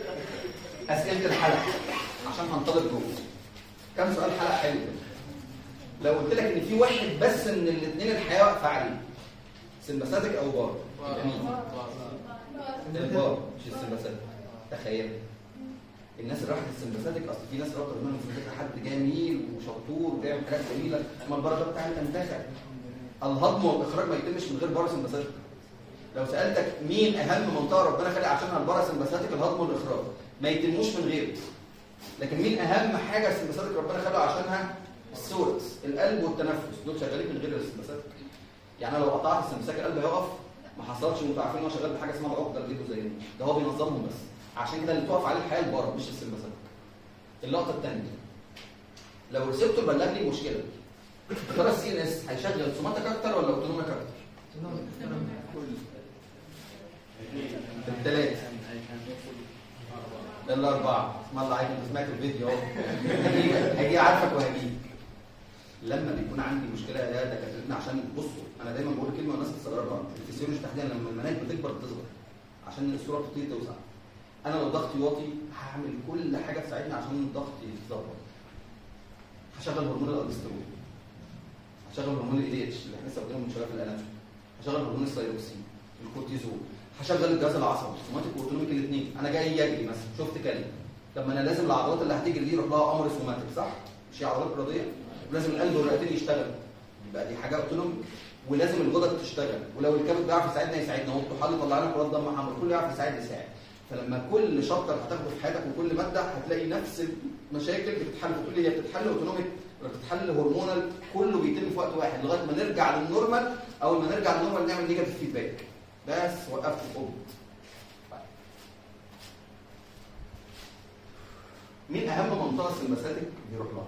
اسئله الحلقه عشان هنطلب جوه كم سؤال حلقه حلو لو قلت لك ان في واحد بس من الاثنين الحياه واقفه عليه سمباثيك او بار يبقى مين؟ البار مش السمباثيك تخيل الناس اللي راحت السمباثيك اصل في ناس رابطه منهم السمباثيك حد جميل وشطور وبيعمل حاجات جميله اما البار ده بتاع الانتاج الهضم والاخراج ما يتمش من غير بار سمباثيك لو سالتك مين اهم منطقه ربنا خلق عشانها البارا سمباثيك الهضم والاخراج ما يتموش من غيره لكن مين اهم حاجه السمباثيك ربنا خلق عشانها السوركس القلب والتنفس دول شغالين من غير السمباثيك يعني أنا لو قطعت السمباثيك القلب هيقف ما حصلش وانتوا عارفين ان هو شغال بحاجه اسمها العقده اللي زينا ده هو بينظمهم بس عشان كده اللي تقف عليه الحياه البارا مش السمباثيك اللقطه الثانيه لو ريسبتور بلغ لي مشكله ترى السي ان اس هيشغل سوماتيك اكتر ولا اوتونوميك اكتر؟ الثلاثه الاربعه اسم الله عليك انت سمعت الفيديو اهو هجيبك هجي عارفك وهجيك لما بيكون عندي مشكله يا دكاترتنا عشان بصوا انا دايما بقول كلمه والناس بتستغربها الفسيولوجي تحديدا لما المناهج بتكبر بتصغر عشان الصوره بتبتدي توسع انا لو ضغطي واطي هعمل كل حاجه تساعدني عشان الضغط يتظبط هشغل هرمون الالسترول هشغل هرمون الاي اتش اللي احنا لسه واخدينه من شويه في الاناتومي هشغل هرمون الثايروكسين الكورتيزول هشغل الجهاز العصبي سوماتيك واوتونوميك الاثنين انا جاي يجري مثلا شفت كلمه طب ما انا لازم العضلات اللي هتجري دي يروح لها امر سوماتيك صح؟ مش هي عضلات اراديه ولازم القلب والرئتين يشتغلوا يبقى دي حاجه اوتونوميك ولازم الغدد تشتغل ولو الكبد بيعرف يساعدنا يساعدنا هو الطحال يطلع لنا كرات دم حمراء كله يعرف يساعد يساعد فلما كل شابتر هتاخده في حياتك وكل ماده هتلاقي نفس المشاكل بتتحل تقول لي هي بتتحل اوتونوميك ولا بتتحل هرمونال كله بيتم في وقت واحد لغايه ما نرجع للنورمال اول ما نرجع للنورمال نعمل نيجاتيف فيدباك بس وقفت القبض مين اهم منطقه سمباثيك بيروح لها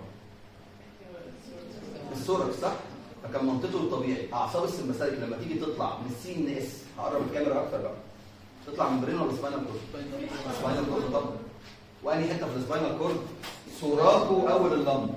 السوركس صح فكان منطقته الطبيعي اعصاب السمباثيك لما تيجي تطلع من السي ان اس هقرب الكاميرا اكتر بقى تطلع من برين ولا سباينال كورد سباينال كورد طبعا وانهي حته في السباينال كورد سوراكو اول اللمب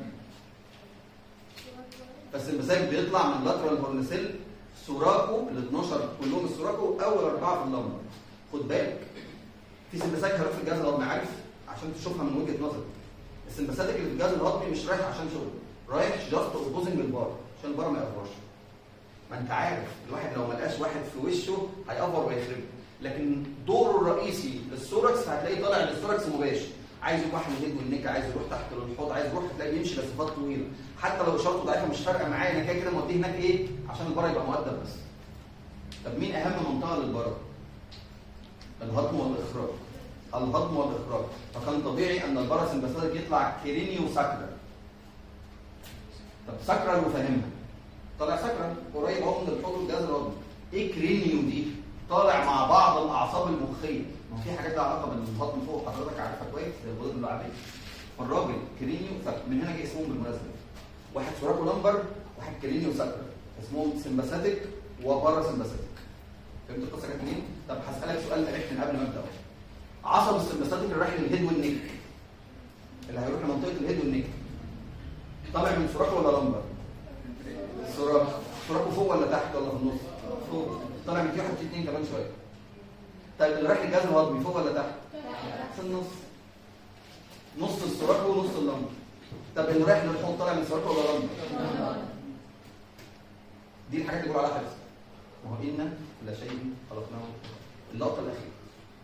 فالسمباثيك بيطلع من لاترال هورنسيل سوراكو ال 12 كلهم السوراكو اول اربعه في اللمبه خد بالك في سمباثيك هيروح في الجهاز الهضمي عارف عشان تشوفها من وجهه نظرك السمباثيك اللي في الجهاز الهضمي مش رايح عشان شغل رايح جاست اوبوزنج البار عشان البار ما يقفرش ما انت عارف الواحد لو ما لقاش واحد في وشه هيقفر ويخرب لكن دوره الرئيسي للسوركس هتلاقيه طالع للسوركس مباشر عايز يروح من الهيد والنك عايز يروح تحت الحوض عايز يروح تلاقيه بيمشي لسفات طويله حتى لو اشارته ضعيفه مش فارقه معايا انا كده كده موديه هناك ايه عشان البره يبقى مؤدب بس طب مين اهم منطقه للبره الهضم والاخراج الهضم والاخراج فكان طبيعي ان البرس البساتيك يطلع كرينيو ساكرال طب ساكرال وفاهمها طالع ساكرال قريب اهو من الحوض والجهاز الهضمي ايه كرينيو دي طالع مع بعض الاعصاب المخيه ما في حاجات لها علاقه بالهضم فوق حضرتك عارفها كويس زي الغدد اللعابيه فالراجل كرينيو ساكرال من هنا جاي اسمهم بالمناسبه واحد سوراكو لمبر واحد كرينيو ساكرال اسمهم سمباثيك وبارا سمباثيك فهمت القصه كانت منين؟ طب هسالك سؤال قريب من قبل ما ابدا عصب السمباثيك اللي رايح للهيد والنك اللي هيروح لمنطقه الهيد والنك طالع من سوراكو ولا لمبر؟ سوراكو سوراكو فوق ولا تحت ولا في النص؟ فوق طالع من في واحد في اتنين كمان شويه طيب اللي رايح للجهاز الهضمي فوق ولا تحت؟ في النص نص السوراكو ونص اللمبر طب اللي رايح للحوض طالع من سوراكو ولا لمبر؟ دي الحاجات اللي بيقولوا عليها حفظ ما هو إنا لا شيء خلقناه اللقطة الأخيرة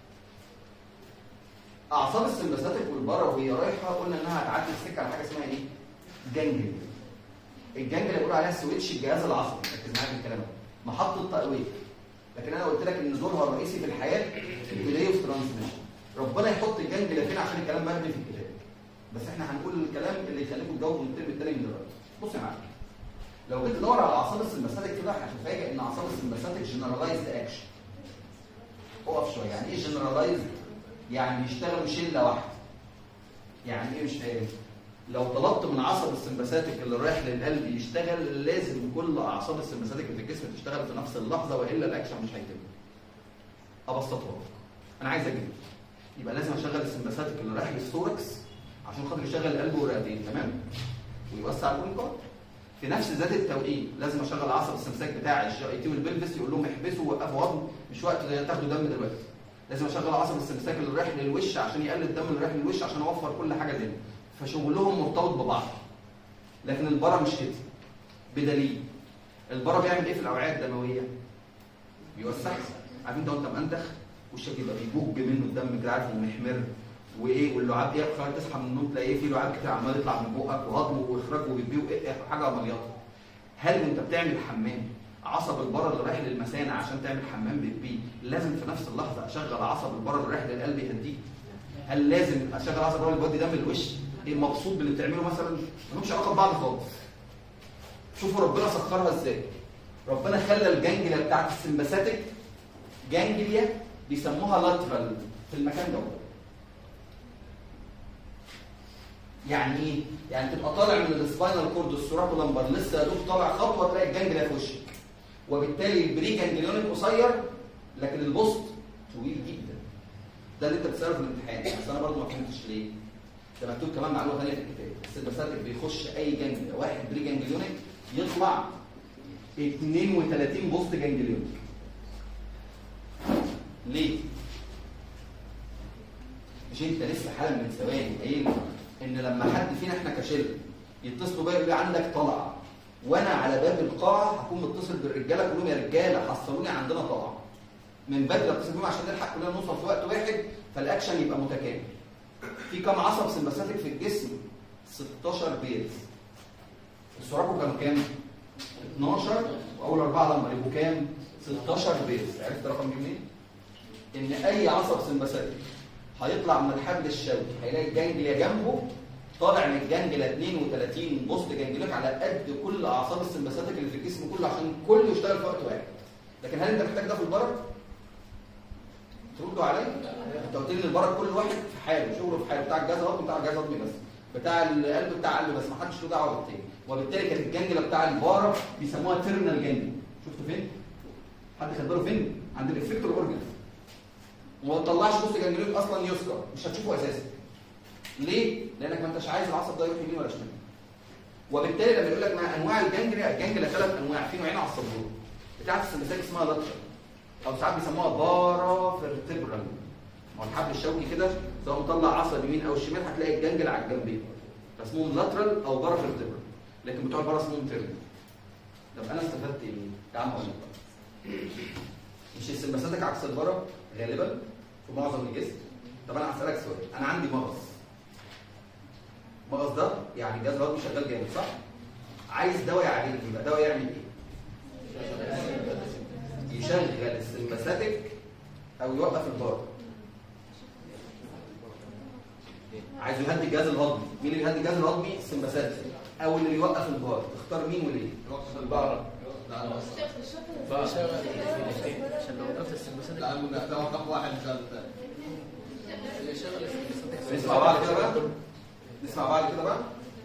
أعصاب السمباثيك والبرا وهي رايحة قلنا إنها هتعدي السكة على حاجة اسمها إيه؟ جانجل الجانجل اللي بيقولوا عليها سويتش الجهاز العصبي ركز معايا في الكلام ده محطة تقوية لكن أنا قلت لك إن دورها الرئيسي في الحياة الديلي اوف ترانسميشن ربنا يحط الجانجل فين عشان الكلام مبني في الكتاب بس احنا هنقول الكلام اللي يخليكم تجاوبوا من الترم التاني من دلوقتي بص يا معلم لو جيت تدور على اعصاب السمباثيك كده هتتفاجئ ان اعصاب السمباثيك جنرالايزد اكشن اقف شويه يعني ايه جنرالايزد يعني بيشتغلوا شله واحده يعني ايه مش فاهم لو طلبت من عصب السمباثيك اللي رايح للقلب يشتغل لازم كل اعصاب السمباثيك اللي في الجسم تشتغل في نفس اللحظه والا الاكشن مش هيتم ابسطها لك انا عايز اجيب يبقى لازم اشغل السمباثيك اللي رايح للثوركس عشان خاطر يشغل القلب والرئتين تمام ويوسع الكونكورد في نفس ذات التوقيت لازم اشغل عصب السمساك بتاع الجي اي تي والبلفس يقول لهم احبسوا وقفوا وضم مش وقت تاخدوا دم دلوقتي لازم اشغل عصب السمساك اللي رايح للوش عشان يقلل الدم اللي رايح للوش عشان اوفر كل حاجه دي فشغلهم مرتبط ببعض لكن البرا مش كده بدليل البرا بيعمل ايه في الاوعيه الدمويه بيوسع عارف انت وانت منتخ وشك يبقى بيبوج منه الدم كده عارف ومحمر وايه واللعاب ايه خلاص تصحى من النوم تلاقي فيه لعاب كتير عمال يطلع من بقك وهضمه واخراج وبيبيه ايه حاجه عملياته هل وانت بتعمل حمام عصب البره اللي رايح للمثانه عشان تعمل حمام بتبيه لازم في نفس اللحظه اشغل عصب البره اللي رايح للقلب يهديه هل لازم اشغل عصب البره اللي بيودي دم الوش ايه المقصود باللي بتعمله مثلا ملهمش علاقه ببعض خالص شوفوا ربنا سخرها ازاي ربنا خلى الجانجليا بتاعت السمباثيك جانجليا بيسموها لاترال في المكان ده يعني ايه؟ يعني تبقى طالع من السباينال كورد السورابو لمبر لسه يا دوب طالع خطوه تلاقي الجانجليا في وشك وبالتالي البري جانجليونيك قصير لكن البوست طويل جدا ده اللي انت بتساله في الامتحان بس انا برضه ما فهمتش ليه ده مكتوب كمان معلومه ثانيه في الكتاب السيمباثيك بيخش اي جانجليا واحد بري جانجليونيك يطلع 32 بوست جانجليونيك ليه؟ مش انت لسه حالا من ثواني قايل ان لما حد فينا احنا كشله يتصلوا بيا يقول لي عندك طلعه وانا على باب القاعه هكون متصل بالرجاله كلهم يا رجاله حصلوني عندنا طلعه من بدري اتصل بيهم عشان نلحق كلنا نوصل في وقت واحد فالاكشن يبقى متكامل في كام عصب سمباثيك في الجسم 16 بيز السرعه كانوا كام 12 واول اربعه لما يبقوا كام 16 بيز عرفت الرقم دي منين ان اي عصب سمباثيك هيطلع من الحبل الشوكي هيلاقي الجانجليا جنبه طالع من الجانجليا 32 بوست جانجليك على قد كل اعصاب السمباثيك اللي في الجسم كله عشان كله يشتغل في وقت واحد لكن هل انت محتاج ده في البرد تردوا عليا انت قلت لي البرد كل واحد في حاله شغله في حاله بتاع الجهاز الهضمي بتاع الجهاز الهضمي بس بتاع القلب بتاع القلب بس ما حدش له دعوه بالتاني وبالتالي كانت الجانجلا بتاع البارة بيسموها تيرنال جانجلا شفتوا فين حد خد باله فين عند الافكتور اورجن وما تطلعش بوست جانجليك اصلا يذكر مش هتشوفه اساسا ليه لانك ما انتش عايز العصب ده يروح يمين ولا شمال وبالتالي لما يقول لك ما انواع الجانجليا الجانجليا ثلاث انواع في نوعين على الصدور بتاعت السمساك اسمها لاترال او ساعات بيسموها بارا فيرتبرال هو الحبل الشوكي كده سواء مطلع عصب يمين او شمال هتلاقي الجنجل على الجنبين فاسمهم لاترال او بارا فيرتبرال لكن بتوع البارا اسمهم تيرنال طب انا استفدت ايه؟ يا عم اقول مش السمباثيك عكس البارا غالبا في معظم الجسم طب انا هسالك سؤال انا عندي مغص المغص ده يعني الجهاز الهضمي شغال جامد صح؟ عايز دواء يعالجه يبقى دواء يعمل ايه؟ يشغل السمباثيك او يوقف البار عايز يهدي الجهاز الهضمي مين اللي يهدي الجهاز الهضمي السمباثيك او اللي يوقف البار تختار مين وليه يوقف البقرة عشان لو وقفت السمبوسات لأنه ده رقم واحد مش الثاني نسمع بعض كده بقى نسمع بعض كده بقى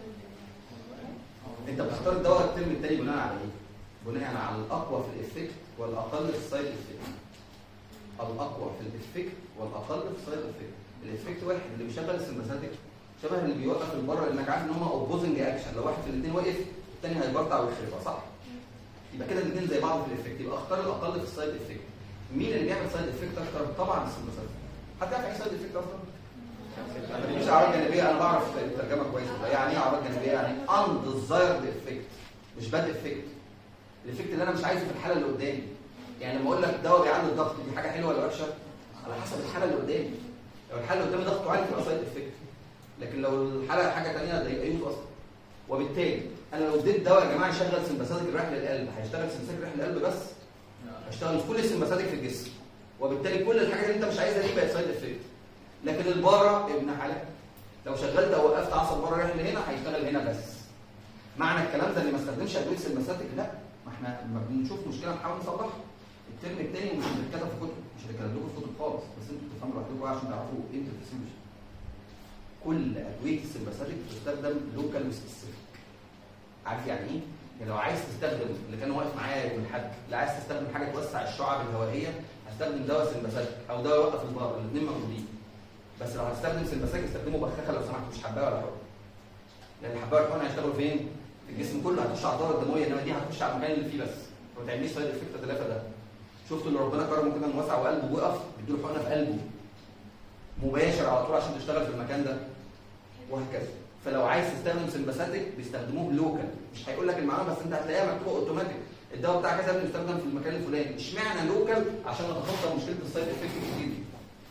انت بتختار الدواء الترم التاني بناء على ايه؟ بناء على الاقوى في الافكت والاقل في السايد افكت الاقوى في الافكت والاقل في السايد افكت الافكت واحد اللي بيشغل السمباثيك شبه اللي بيوقف البره لانك عارف ان هم اوبوزنج اكشن لو واحد في الاثنين وقف الثاني هيبرطع ويخربها صح؟ يبقى كده الاثنين زي بعض في الافكت يبقى اختار الاقل في السايد افكت مين اللي بيعمل سايد افكت اكتر؟ طبعا السمباثيك حد يعرف ايه سايد افكت اصلا؟ انا مش اعراض جانبيه انا بعرف الترجمه كويس يعني ايه اعراض جانبيه يعني undesired افكت مش باد افكت الافكت اللي انا مش عايزه في الحاله اللي قدامي يعني لما اقول لك دواء بيعلي الضغط دي حاجه حلوه ولا وحشه على حسب الحاله اللي قدامي لو الحاله اللي قدامي ضغطه عالي تبقى سايد افكت لكن لو الحاله حاجه ثانيه ده يبقى يوز اصلا وبالتالي انا لو اديت دواء يا جماعه يشغل سمباثيك الرايح للقلب هيشتغل سمباثيك الرايح للقلب بس هيشتغل في كل السمباثيك في الجسم وبالتالي كل الحاجات اللي انت مش عايزها دي بقت سايد افكت لكن البارا ابن حلال لو شغلت او وقفت عصب بره رايح لهنا هيشتغل هنا بس معنى الكلام ده اني ما استخدمش ادويه سمباثيك لا ما احنا لما بنشوف مشكله نحاول نصلحها الترم الثاني مش هتتكتب في كتب مش هتتكتب لكم في كتب خالص بس انتوا تفهموا لوحدكم بقى عشان تعرفوا قيمه الفسيولوجي كل ادويه السمباثيك بتستخدم لوكال وسبيسيفيك عارف يعني ايه؟ يعني لو عايز تستخدم اللي كان واقف معايا يوم الاحد لا عايز تستخدم حاجه توسع الشعب الهوائيه هستخدم دواء سمباثيك او دواء يوقف البار الاثنين موجودين بس لو هتستخدم سمباثيك استخدمه بخاخه لو سمحت مش حبايه ولا حقن لان الحبايه والحقن هيشتغلوا فين؟ في الجسم كله هتخش على الدوره الدمويه انما دي هتخش على المكان اللي فيه بس فما تعمليش سايد افكت ثلاثه ده شفتوا اللي ربنا كرمه كده انه وسع وقلبه وقف بيديله حقنه في قلبه مباشر على طول عشان تشتغل في المكان ده وهكذا فلو عايز تستخدم سمباثيك بيستخدموه لوكال مش هيقول لك المعلومه بس انت هتلاقيها مكتوبه اوتوماتيك الدواء بتاع كذا بيستخدم في المكان الفلاني اشمعنى لوكال عشان نتخطى مشكله السايد افكت الكتير دي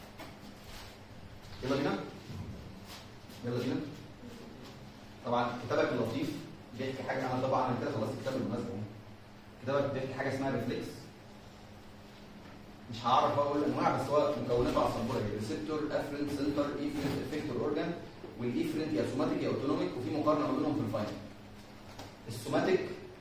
يلا بينا يلا بينا طبعا كتابك اللطيف بيحكي حاجه انا طبعا انا كده خلصت كتاب بالمناسبه اهو. كتابك بيحكي حاجه اسمها ريفلكس مش هعرف اقول الانواع بس هو مكوناته على السبوره كده ريسبتور افرنت سنتر ايفرنت افكتور اورجان والايفرنت يا سوماتيك يا اوتونوميك وفي مقارنه ما بينهم في الفاينل السوماتيك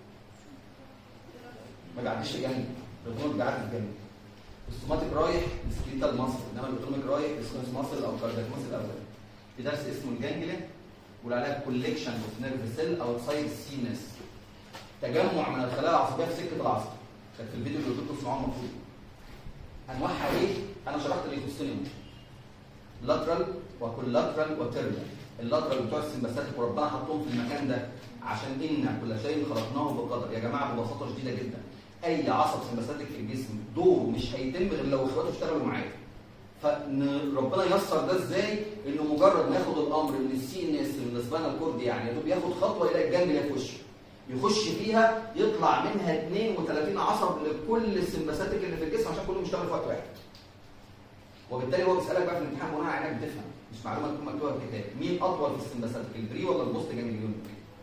ما بيعديش جنب الاوتونوميك بيعدي الجنب السوماتيك رايح لسكيليتال ماسل انما الاوتونوميك رايح لسكوس ماسل او كاردياك ماسل او كده في درس اسمه الجانجليا واللي عليها كوليكشن اوف نيرف سيل اوتسايد سينس تجمع من الخلايا العصبيه في سكه العصب كانت في الفيديو اللي قلت لكم اسمعوه المفروض انواعها ايه؟ انا شرحت اللي يخصني لاترال وكولاترال وتيرمال اللاترال بتوع السمباثيك وربنا حطهم في المكان ده عشان ان كل شيء خلقناه بقدر يا جماعه ببساطه شديده جدا اي عصب سمباثيك في الجسم دوره مش هيتم غير لو اخواته اشتغلوا معاه فربنا يسر ده ازاي انه مجرد ما ياخد الامر من السي ان اس من السبانال كورد يعني يا دوب ياخد خطوه يلاقي الجنب اللي في وشه يخش فيها يطلع منها 32 عصب لكل السمباثيك اللي في الجسم عشان كلهم يشتغلوا في وقت واحد وبالتالي هو بيسالك بقى في الامتحان بناء على انك بتفهم مش معلومه تكون مكتوبه في الكتاب مين اطول في السمباثيك البري ولا البوست جانجليون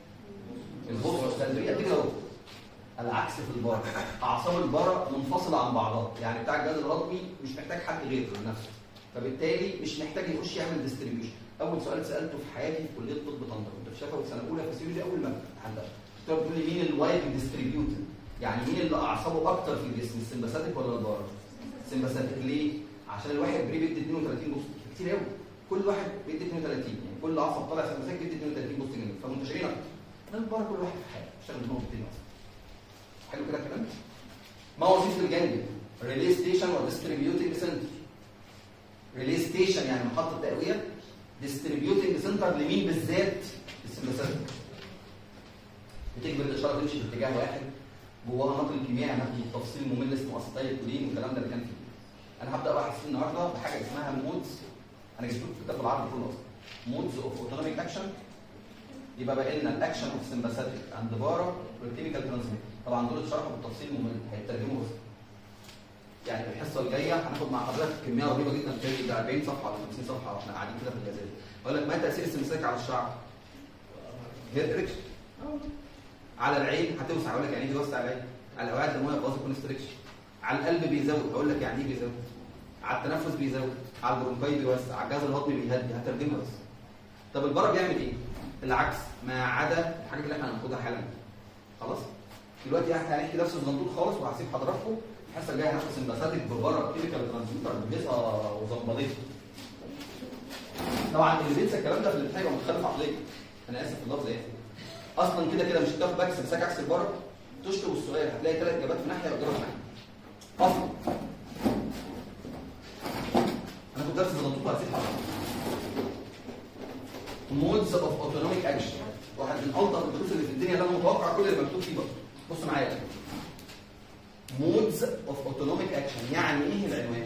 البوست البري اكيد اهو العكس في البارة اعصاب البارة منفصله عن بعضها يعني بتاع الجهاز الهضمي مش محتاج حد غيره لنفسه فبالتالي مش محتاج يخش يعمل ديستريبيوشن اول سؤال سالته في حياتي في كليه طب طنطا كنت في شفوي سنه اولى فسيولوجي اول ما امتحان ده كنت بتقول لي مين الوايد ديستريبيوتد يعني مين اللي اعصابه اكتر في الجسم السمباثيك ولا البارة السمباثيك ليه عشان الواحد بري بيدي 32 بوست كتير قوي كل واحد بيدي 32 يعني كل عصب طالع سمباثيك بيدي 32 بوست جنيه فمنتشرين اكتر من البارة كل واحد في حاله اشتغل دماغه بتدي حلو كده الكلام ما وظيفه الجانب ريلي ستيشن وديستريبيوتنج سنتر ريلي ستيشن يعني محطه تقويه ديستريبيوتنج سنتر لمين بالذات السمباثيك بتجبر الاشاره تمشي في اتجاه واحد جواها نقل كيميائي هناخد التفصيل الممل اسمه اسيتايل كولين والكلام ده اللي كان فيه انا هبدا بقى فيه النهارده بحاجه اسمها مودز انا جبت لكم الكتاب العربي كله اصلا مودز اوف اوتونوميك اكشن يبقى بقى لنا الاكشن اوف سمباثيك اند بارا والكيميكال ترانسميت طبعا دول اتشرحوا بالتفصيل الممل هيترجموا بس يعني الحصه الجايه هناخد مع حضرتك كميه رهيبه جدا بتاعي ده 40 صفحه ولا 50 صفحه واحنا قاعدين كده في الجزائر اقول لك ما تاثير السمساك على الشعر هير اريكشن على العين هتوسع اقول لك يعني ايه بيوسع العين على الاوعيه الدمويه باظ كونستريكشن على القلب بيزود اقول لك يعني ايه بيزود على التنفس بيزود على البرونكاي بيوسع على الجهاز الهضمي بيهدي هترجمها بس طب البره بيعمل ايه العكس ما عدا الحاجات اللي احنا هناخدها حالا خلاص دلوقتي احنا هنحكي درس صغنطوط خالص وهسيب حضراتكم الحصه الجايه هناخد سمباثيك ببره كيميكال ترانسميتر بهيصه وزنبليطه طبعا اللي بينسى الكلام ده في الامتحان يبقى متخلف عقليا انا اسف في اللفظ يعني اصلا كده كده مش هتاخد باك سمساك عكس البره تشطب السؤال هتلاقي ثلاث اجابات في ناحيه واجابه في ناحيه اصلا انا كنت درس صغنطوط هسيب حضراتكم مودز اوف اوتونوميك اكشن واحد من الطف الدروس اللي في الدنيا اللي انا متوقع كل اللي مكتوب فيه بقى بص معايا مودز اوف اوتونوميك اكشن يعني ايه العنوان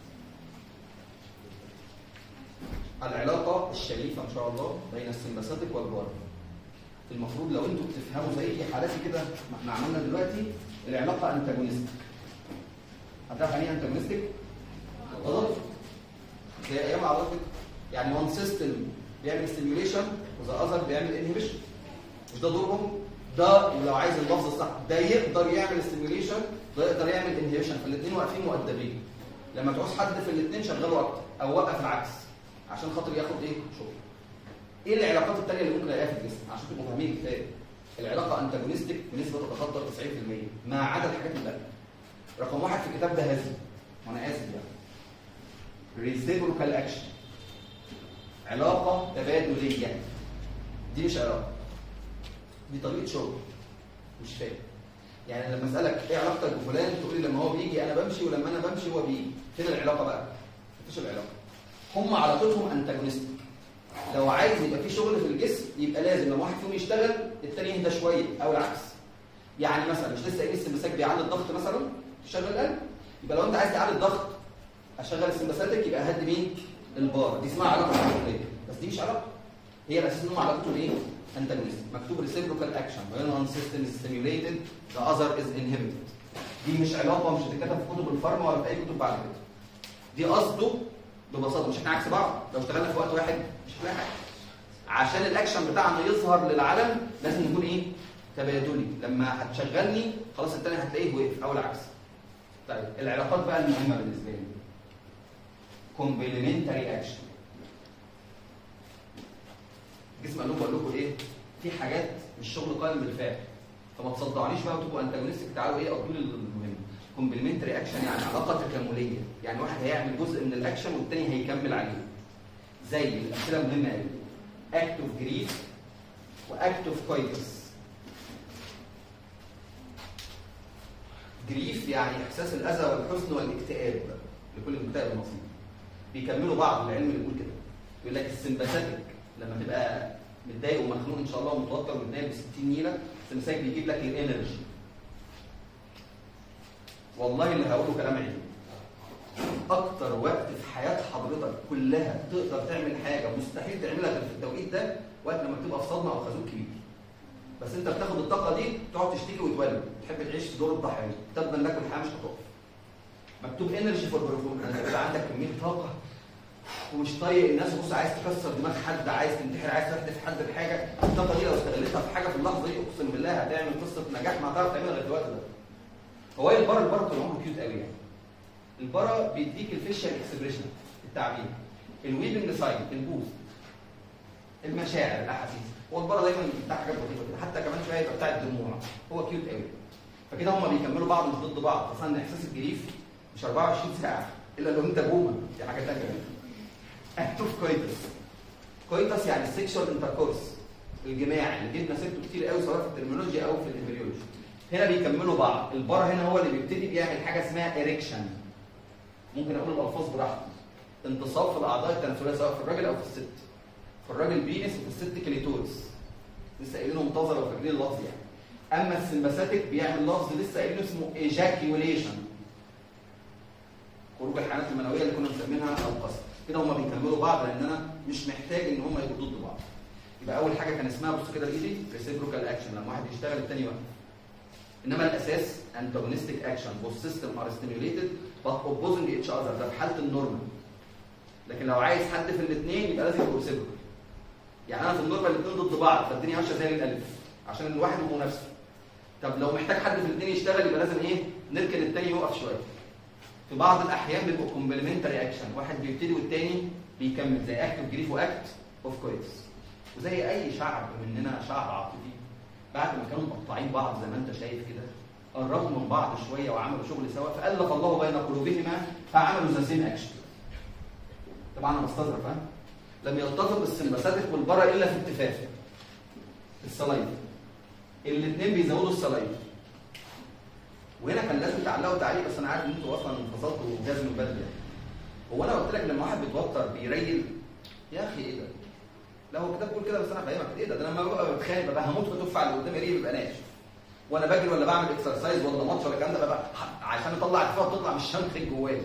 العلاقه الشريفه ان شاء الله بين السمباثيك والبار المفروض لو انتوا بتفهموا زي حالاتي كده ما احنا عملنا دلوقتي العلاقه انتاجونستيك هتعرف يعني ايه انتاجونستيك تضاد زي ايام العضلات كده يعني وان سيستم بيعمل ستيميوليشن وذا اذر بيعمل انهبيشن مش ده دورهم ده ولو عايز اللفظ الصح ده يقدر يعمل ستيميوليشن ده يقدر يعمل انهبيشن فالاثنين واقفين مؤدبين لما تعوز حد في الاثنين شغله اكتر او وقف العكس عشان خاطر ياخد ايه شغل ايه العلاقات الثانيه اللي ممكن الاقيها في الجسم عشان تبقوا فاهمين الكتاب العلاقه انتاجونستيك بنسبه تتخطى 90% ما عدا الحاجات الباقيه رقم واحد في الكتاب ده هزي وانا اسف يعني ريسيبروكال اكشن علاقة تبادلية دي مش علاقة دي طريقة شغل مش فاهم يعني لما اسألك ايه علاقتك بفلان تقول لي لما هو بيجي انا بمشي ولما انا بمشي هو بيجي فين العلاقة بقى؟ مفيش العلاقة هم علاقتهم انتاجونستيك لو عايز يبقى في شغل في الجسم يبقى لازم لما واحد فيهم يشتغل التاني يهدى شوية او العكس يعني مثلا مش لسه قايل السمساك بيعلي الضغط مثلا تشغل القلب يبقى لو انت عايز تعلي الضغط اشغل السمباثيك يبقى هدي مين؟ البار دي اسمها علاقه تبادليه بس دي مش علاقه هي الاساس انهم علاقتهم ايه؟ انتاجونست مكتوب ريسيبروكال اكشن when one system is stimulated the other is inhibited دي مش علاقه مش هتتكتب في كتب الفارما ولا في اي كتب بعد كده دي قصده ببساطه مش احنا عكس بعض لو اشتغلنا في وقت واحد مش هنلاقي حاجه عشان الاكشن بتاعنا يظهر للعالم لازم نكون ايه تبادلي لما هتشغلني خلاص التاني هتلاقيه وقف او العكس طيب العلاقات بقى المهمه بالنسبه لي كومبلمنتري اكشن الجسم قال لكم قال لكم ايه في حاجات مش شغل قائم بالفعل فما تصدعنيش بقى وتبقوا انتاجونستك تعالوا ايه قضوا لي المهم كومبلمنتري اكشن يعني علاقه تكامليه يعني واحد هيعمل جزء من الاكشن والتاني هيكمل عليه زي الامثله مهمه قوي اكت اوف جريف واكت اوف كويتس جريف يعني احساس الاذى والحزن والاكتئاب لكل مكتئب نصيب بيكملوا بعض العلم اللي بيقول كده يقول لك السمباثيك لما تبقى متضايق ومخنوق ان شاء الله ومتوتر ومتنايم ب 60 نيله السمباثيك بيجيب لك الانرجي والله اللي هقوله كلام علمي اكتر وقت في حياه حضرتك كلها تقدر تعمل حاجه مستحيل تعملها غير في التوقيت ده وقت لما بتبقى في صدمه او خازوق كبير بس انت بتاخد الطاقه دي تقعد تشتكي وتولد تحب تعيش في دور الضحيه تبا لك الحياه مش هتقف مكتوب انرجي فور برفورم انت بيبقى عندك كميه طاقه ومش طايق الناس بص عايز تكسر دماغ حد عايز تنتحر عايز تحدف حد بحاجه الطاقه دي لو استغلتها في حاجه في اللحظه دي اقسم بالله هتعمل قصه نجاح ما هتعرف تعملها غير في الوقت ده هو ايه البرا البرا طول عمره كيوت قوي يعني البرا بيديك الفيشال اكسبريشن التعبير الويبنج ساين البوز المشاعر الاحاسيس هو البرا دايما بتاع حاجات لطيفه كده حتى كمان شويه يبقى بتاع الدموع هو كيوت قوي فكده هما بيكملوا بعض مش ضد بعض اصلا احساس الجريف مش 24 ساعه الا لو انت بومه دي حاجه ثانيه اكتوف كويتس كويتس يعني السكشوال انتركورس الجماع اللي جبنا سيرته كتير قوي سواء في الترمينولوجيا او في الامبريولوجي هنا بيكملوا بعض البرا هنا هو اللي بيبتدي بيعمل حاجه اسمها اريكشن ممكن اقول الالفاظ براحتي انتصاب في الاعضاء التناسليه سواء في الراجل او في الست في الراجل بينس وفي الست كليتورس لسه قايلينه منتظر وفاكرين اللفظ يعني اما السمباثيك بيعمل لفظ لسه قايلينه اسمه ايجاكيوليشن خروج الحيوانات المنويه اللي كنا مسمينها القصر كده هما بيكملوا بعض لان انا مش محتاج ان هما يبقوا ضد بعض يبقى اول حاجه كان اسمها بص كده بايدي ريسيبروكال اكشن لما واحد يشتغل الثاني يوقف انما الاساس antagonistic action both system are stimulated but opposing each other ده في حاله النورمال لكن لو عايز حد في الاثنين يبقى لازم يبقوا ريسيبروكال يعني انا في النورمال الاثنين ضد بعض فالدنيا ماشيه زي الالف عشان الواحد منافسه طب لو محتاج حد في الاثنين يشتغل يبقى لازم ايه نركن الثاني يوقف شويه في بعض الاحيان بيبقوا كومبلمنتري اكشن واحد بيبتدي والتاني بيكمل زي اكت اوف جريف واكت اوف كويس وزي اي شعب مننا شعب عاطفي بعد ما كانوا مقطعين بعض زي ما انت شايف كده قربوا من بعض شويه وعملوا شغل سوا فالف الله بين قلوبهما فعملوا ذا سيم اكشن طبعا انا بستظرف ها لم يلتقط السمباثيك والبرا الا في اتفاق الصلايف الاثنين بيزودوا الصلايف وهنا كان لازم تعلقوا تعليق بس انا عارف ان انتوا اصلا انفصلتوا وجاز من بدري يعني. هو انا قلت لك لما واحد بيتوتر بيريل يا اخي ايه ده؟ لا هو كده بيقول كده بس انا فاهمك ايه ده؟ ده انا لما ببقى بتخانق ببقى هموت وتف على اللي قدامي ريل بيبقى ناشف وانا بجري ولا بعمل اكسرسايز ولا ماتش ولا الكلام ده ببقى عشان اطلع الكفايه بتطلع مش شمخ جوايا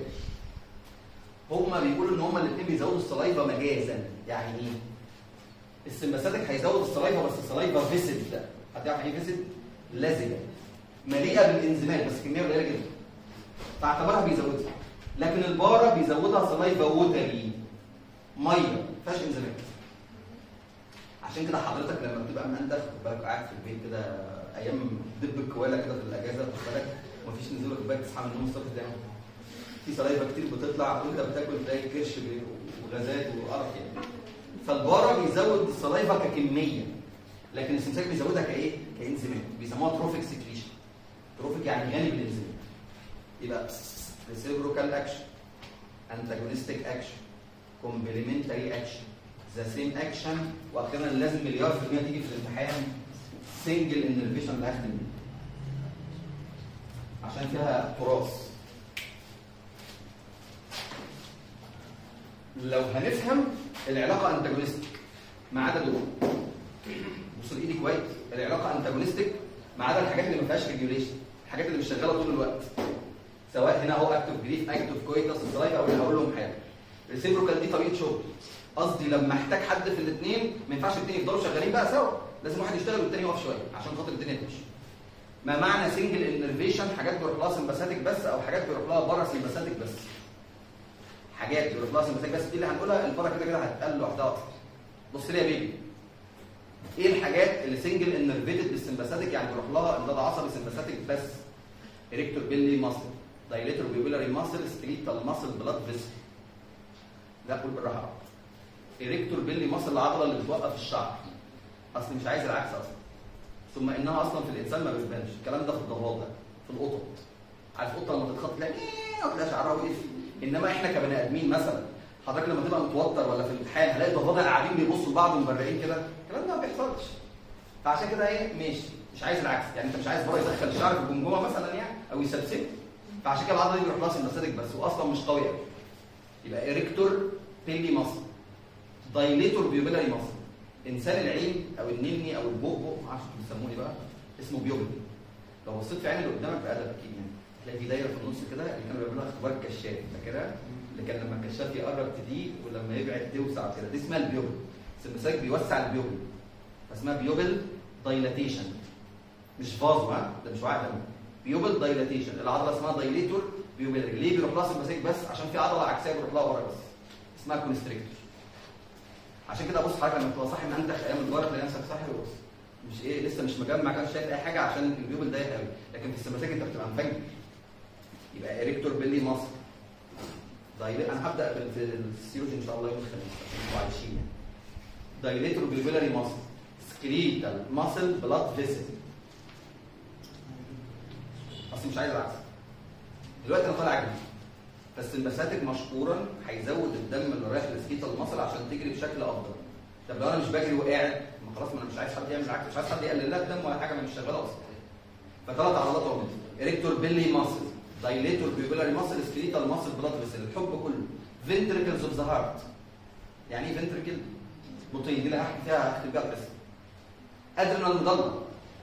هما بيقولوا ان هما الاثنين بيزودوا الصلايفه مجازا يعني ايه؟ السمباثيك هيزود الصلايفه بس الصلايفه فيسد هتعرف ايه فيسد؟ لزجه مليئه بالانزيمات بس كميه قليله جدا فاعتبرها بيزودها لكن البارا بيزودها صلايفه ووتري ميه ما فيهاش انزيمات عشان كده حضرتك لما بتبقى مندخ خد بالك قاعد في البيت كده ايام دب الكواله كده في الاجازه خد بالك مفيش نزول كوبايه تصحى من النوم الصبح تلاقي في صلايفه كتير بتطلع وانت بتاكل تلاقي كرش وغازات وقرف يعني فالبارا بيزود الصلايفه ككميه لكن السمساك بيزودها كايه؟ كانزيمات بيسموها تروفيك سكريشن تروفيك يعني غني بالانزيمات يبقى reciprocal action antagonistic action complementary action the same action واخيرا لازم مليار في المية تيجي في الامتحان single innervation اللي هختم بيه عشان فيها تراث لو هنفهم العلاقة انتاجونستيك ما عدا دول بص لايدي كويس العلاقة انتاجونستيك ما عدا الحاجات اللي ما فيهاش ريجوليشن الحاجات اللي مش شغاله طول الوقت سواء هنا هو اكتف جريف اكتف كويتس الزرايف او اللي هقول لهم حاجه ريسيبروكال دي طريقه شغل قصدي لما احتاج حد في الاثنين ما ينفعش الاثنين يفضلوا شغالين بقى سوا لازم واحد يشتغل والتاني يقف شويه عشان خاطر الدنيا تمشي ما معنى سنجل انرفيشن حاجات بيروح لها سمباثيك بس او حاجات بيروح لها بره سمباثيك بس حاجات بيروح لها سمباثيك بس دي اللي هنقولها البره كده كده هتتقال لوحدها اصلا بص لي يا بيبي ايه الحاجات اللي سنجل انرفيتد بالسمباثيك يعني بيروح لها امداد عصبي سمباثيك بس اريكتور بيلي ماسل دايليتور بيبيلاري ماسل سكليتال ماسل بلاد فيسل لا قول بالراحه اريكتور بيلي ماسل العضله اللي بتوقف الشعر اصل مش عايز العكس اصلا ثم انها اصلا في الانسان ما بتبانش الكلام ده في الضباط ده في القطط عارف القطه لما تتخط تلاقي إيه وتلاقي شعرها وقف انما احنا كبني ادمين مثلا حضرتك لما تبقى متوتر ولا في الامتحان هلاقي الضباطه قاعدين بيبصوا لبعض ومبرقين كده الكلام ده ما بيحصلش فعشان كده ايه ماشي مش عايز العكس يعني انت مش عايز بره يدخل الشعر في الجمجمه مثلا يعني او يسبسبه فعشان كده العضله دي بيروح لها سمباثيك بس واصلا مش قويه يبقى اريكتور بيلي ماسل دايليتور بيوبيلاري ماسل انسان العين او النني او البؤبؤ ما اعرفش بيسموه ايه بقى اسمه بيوبل لو بصيت في عين اللي قدامك بادب اكيد يعني تلاقي في دايره في النص كده اللي كانوا بيعملوها اختبار الكشاف فاكرها اللي كان لما الكشاف يقرب تضيق ولما يبعد توسع كده دي اسمها البيوبل السمساك بيوسع البيوبل فاسمها بيوبل دايلاتيشن مش فازو ها ده مش وعي دم بيوبل دايلاتيشن العضله اسمها دايليتور بيوبل ليه بيروح لها سمساك بس عشان في عضله عكسيه بيروح لها ورا بس اسمها كونستريكتور عشان كده بص حضرتك لما تبقى صاحي منتخ ايام الجوار تلاقي نفسك صاحي وبص مش ايه لسه مش مجمع كده مش شايف اي حاجه عشان البيوبل ضيق قوي لكن في السماسيك انت بتبقى مفنج يبقى اريكتور بيلي مصر دايلي انا هبدا بال- في السيروجي ان شاء الله يوم الخميس عشان تبقوا عايشين يعني دايليتور بيبيلاري ماسل سكريتال ماسل بلاد فيسل اصل مش عايز العكس دلوقتي انا طالع اجري بس البساتك مشكورا هيزود الدم اللي رايح لسكيتال ماسل عشان تجري بشكل افضل طب لو انا مش بجري وقاعد ما خلاص ما انا مش عايز حد يعمل العكس مش عايز حد يقلل لها الدم ولا حاجه ما مش شغاله اصلا فثلاث عضلات اهو اريكتور بيلي ماسل دايليتور بيبيلاري ماسل سكريتال ماسل بلاد فيسل الحب كله فنتركلز اوف ذا هارت يعني ايه فنتركل؟ بطين دي اللي هحكي فيها هختم بيها القصه ادرينال مضله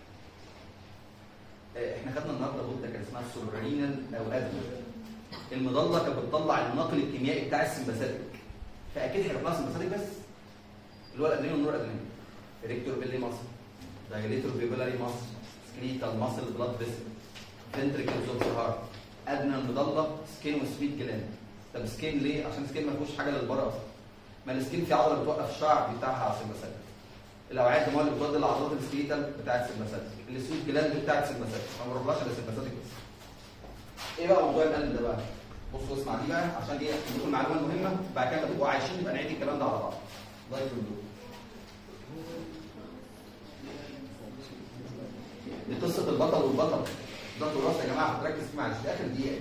آه، احنا خدنا النهارده غده كان اسمها سورينال او ادرينال المضله كانت بتطلع النقل الكيميائي بتاع السمباثيك فاكيد هيروح لها سمباثيك بس اللي هو الادرينال والنور ادرينال ريكتور بيلي ماسل دايليتور بيبيلاري ماسل سكريتال ماسل بلاد فيسل فنتريكلز اوف ذا هارت ادرينال مضله سكين وسويت جلاند طب سكين ليه؟ عشان سكين ما فيهوش حاجه للبره اصلا ما السكين في عضله بتوقف الشعر بتاعها على السمباثيك الاوعيه الدمويه اللي بتودي العضلات السكريتال بتاعت السمباثيك السويت جلاند بتاعت السمباثيك ما بنروحلهاش الا السمباثيك بس ايه بقى موضوع القلب ده بقى؟ بصوا اسمع دي بقى عشان دي تكون المعلومه المهمه بعد كده تبقوا عايشين يبقى نعيد الكلام ده على بعض. الله يكرمكم. دي قصه البطل والبطل. ده تراث يا جماعه هتركز فيه معلش ده اخر دقيقه.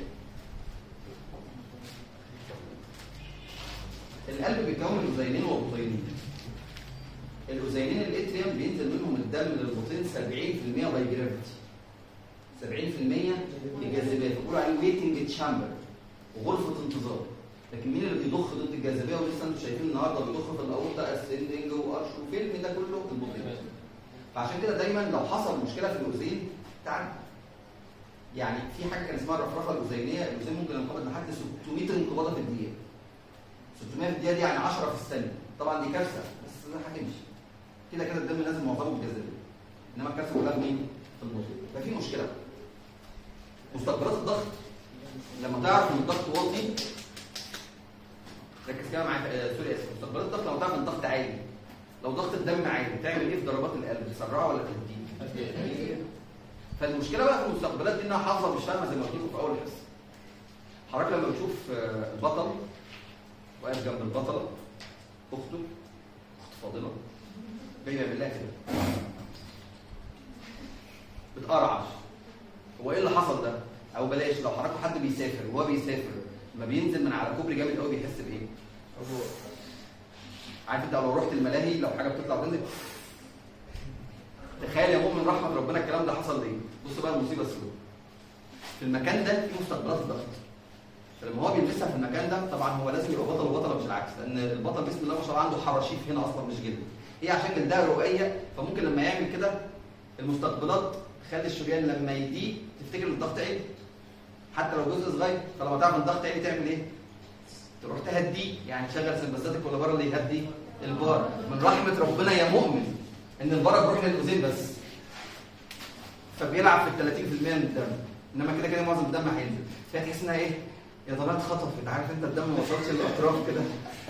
القلب بيتكون من أذينين وبطينين. الأذينين الاتريوم بينزل منهم الدم للبطين 70% باي جرافيتي. 70% الجاذبيه فبيقولوا عليه ويتنج تشامبر وغرفه انتظار لكن مين اللي بيضخ ضد الجاذبيه ولسه انتم شايفين النهارده بيضخ في الاورطه اسندنج وارش وفيلم ده كله البطين فعشان كده دايما لو حصل مشكله في الاذين تعال يعني في حاجه كان اسمها الرفرفه الاذينيه الاذين ممكن ينقبض لحد 600 انقباضه في الدقيقه 600 في الدقيقه دي يعني 10 في الثانيه طبعا دي كارثه بس هتمشي كده كده الدم لازم معظمه بالجاذبيه انما الكارثه كلها في مين؟ في النص ففي مشكله مستقبلات الضغط لما تعرف ان الضغط واطي ركز كده معايا آه، سوري اسف مستقبلات الضغط لما تعرف ان الضغط عالي لو ضغط الدم عالي تعمل ايه في ضربات القلب تسرعه ولا تهديه فالمشكله بقى في المستقبلات دي انها حافظه مش فاهمه زي ما قلت لكم في اول الحصه حضرتك لما بتشوف آه، البطل واقف جنب البطله اخته اخت فاضله جايه يعمل لها كده بتقرعش هو ايه اللي حصل ده؟ او بلاش لو حضرتك حد بيسافر وهو بيسافر لما بينزل من على كوبري جامد قوي بيحس بايه؟ عارف انت لو رحت الملاهي لو حاجه بتطلع بتنزل تخيل يا مؤمن رحمه ربنا الكلام ده حصل ليه؟ بص بقى المصيبه السوداء في المكان ده في مستقبلات الضغط فلما هو بيلبسها في المكان ده طبعا هو لازم يبقى بطل وبطله مش العكس لان البطل بسم الله ما شاء الله عنده حراشيف هنا اصلا مش جلد هي عشان جلدها رقيقه فممكن لما يعمل كده المستقبلات خلي الشريان لما يضيق تفتكر ان الضغط عالي حتى لو جزء صغير فلما تعرف ان الضغط عالي تعمل ايه؟ تروح تهديه يعني تشغل سمباثيك ولا بارا اللي يهدي البارا من رحمه ربنا يا مؤمن ان البارا بيروح للاذين بس فبيلعب في ال 30% من الدم انما كده كده معظم الدم هينزل فتحس انها ايه يا ضلال اتخطفت عارف انت الدم ما وصلش للاطراف كده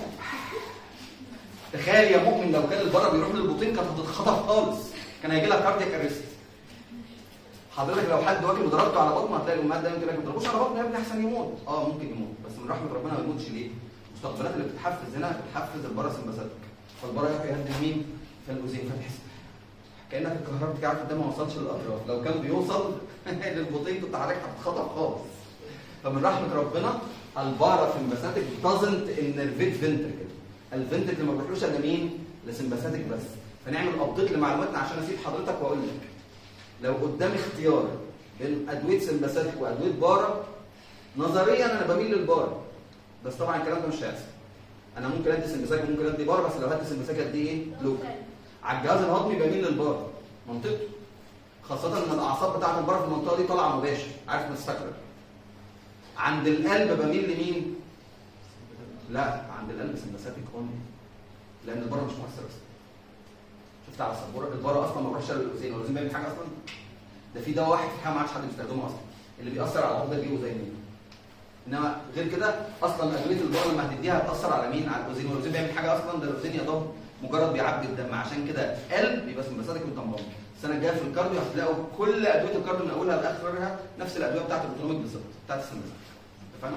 تخيل يا مؤمن لو كان البره بيروح للبطين كانت هتتخطف خالص كان هيجي لك كاردياك ارست حضرتك لو حد واكل وضربته على بطنه هتلاقي الامهات دايما تقول لك ما تضربوش على بطنه يا ابني احسن يموت اه ممكن يموت بس من رحمه ربنا ما يموتش ليه؟ المستقبلات اللي بتتحفز هنا بتحفز الباراسمباثيك فالبرا يهدي مين؟ فالاذين فتحس كانك الكهرباء بتاعك الدم ما وصلش للاطراف لو كان بيوصل للبطين كنت حضرتك هتتخطف خالص فمن رحمه ربنا الباراسمباثيك doesn't innervate ventricle الفنتركل ما بيروحلوش الا مين؟ لسمباثيك بس فنعمل ابديت لمعلوماتنا عشان اسيب حضرتك واقول لك لو قدامي اختيار بين ادويه سمباثيك وادويه بارا نظريا انا بميل للبارا بس طبعا الكلام ده مش هيحصل انا ممكن ادي سمباثيك وممكن ادي بارا بس لو هدي سمباثيك ادي ايه؟ لوكال على الجهاز الهضمي بميل للبارا منطقي خاصة ان الاعصاب بتاعت البارا في المنطقة دي طالعة مباشر عارف مستكرر عند القلب بميل لمين؟ لا عند القلب سمباثيك اونلي لان البارا مش مؤثر اصلا شفت على السبوره البارا اصلا ما بيروحش للاذين والاذين بيعمل حاجه اصلا ده في دواء واحد في الحياه ما عادش حد بيستخدمه اصلا اللي بيأثر على العضله دي وزي مين انما غير كده اصلا ادويه البارا لما هتديها هتأثر على مين على الاذين والاذين بيعمل حاجه اصلا ده الاذين يا ضب مجرد بيعبي الدم عشان كده قلب يبقى سمباثيك وتنبض السنه الجايه في الكارديو هتلاقوا كل ادويه الكارديو من اولها لاخرها نفس الادويه بتاعت الاوتوميك بالظبط بتاعت السمباثيك اتفقنا؟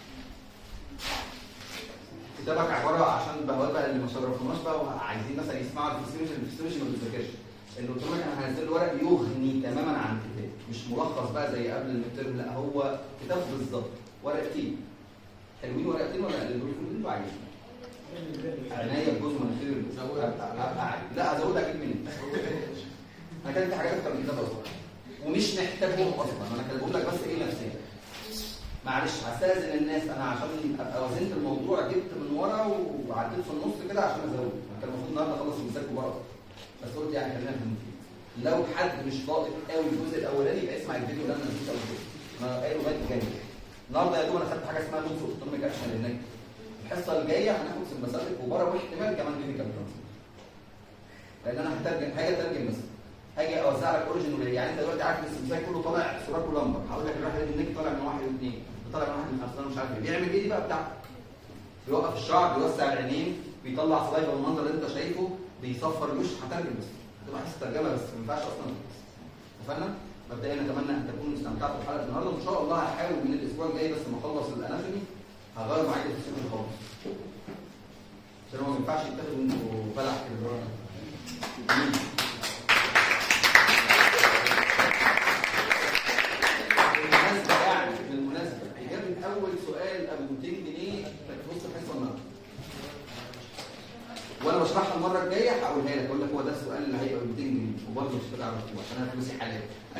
كتابك عباره عشان بقى بقى اللي ما شرفناش بقى وعايزين مثلا يسمعوا الفسيولوجي الفسيولوجي ما بيذاكرش اللي قلت لك انا هنزل له ورق يغني تماما عن الكتاب مش ملخص بقى زي قبل المترم لا هو كتاب بالظبط ورقتين حلوين ورقتين ولا اللي اللي انتوا عايزينه عناية بجزء من الخير لا هزود اكيد مني انا كاتب في حاجات اكتر من كده اصلا ومش محتاجهم اصلا انا كاتبهم لك بس ايه نفسيا معلش هستاذن الناس انا عشان ابقى وزنت الموضوع جبت من ورا وعديت في النص كده عشان ازود انا كان المفروض النهارده اخلص المساك بره بس قلت يعني خلينا نفهم فيه لو حد مش لاقط قوي الجزء الاولاني يبقى اسمع الفيديو اللي انا نزلته قبل كده انا قايله لغايه الجاي النهارده يا دوب انا خدت حاجه اسمها نوم فوق اوتوميك اكشن هناك الحصه الجايه هناخد سمباثيك وبره واحتمال كمان كلينيكال لان انا هترجم هاجي اترجم مثلا هاجي اوزع لك اوريجن يعني انت دلوقتي عارف السمساك كله طالع سوراك ولمبر هقول لك الواحد النك طالع من واحد واثنين طالع من واحد من خمسه مش عارف ايه بيعمل ايه دي بقى بتاعتك بيوقف الشعر بيوسع العينين بيطلع صلايفه المنظر اللي انت شايفه بيصفر الوش هترجم بس هتبقى حصه ترجمه بس ما ينفعش اصلا اتفقنا؟ مبدئيا اتمنى ان تكونوا استمتعتوا بحلقه النهارده وان شاء الله هحاول من الاسبوع الجاي بس ما اخلص الاناتومي هغير معايا الفسيولوجي خالص عشان هو ما ينفعش يتاخد منه بلع كده بالمناسبة يعني بالمناسبة إجابة أول سؤال أبو 200 جنيه في وسط الحصة النهارده. وأنا بشرحها المرة الجاية هقولها لك أقول لك هو ده السؤال اللي هيبقى ب 200 جنيه وبرضه مش هتعرفه عشان أنا فلوسي حلال.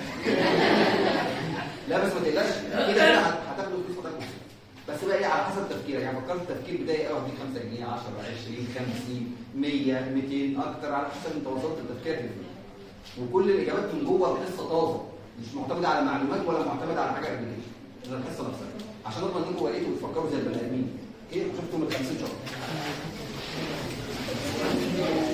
لا بس ما تقلقش كده كده هتاخد فلوس وتاخد بس بقى ايه على حسب تفكيرك يعني فكرت تفكير بداية قوي هديك 5 جنيه 10 20 50 100 200 اكتر على حسب انت وصلت لتفكيرك فين. وكل الاجابات من جوه الحصه طازه مش معتمده على معلومات ولا معتمده على حاجه قبل كده من الحصه نفسها عشان اضمن انكم وريتوا وتفكروا زي البني ادمين ايه شفتوا من 50 شهر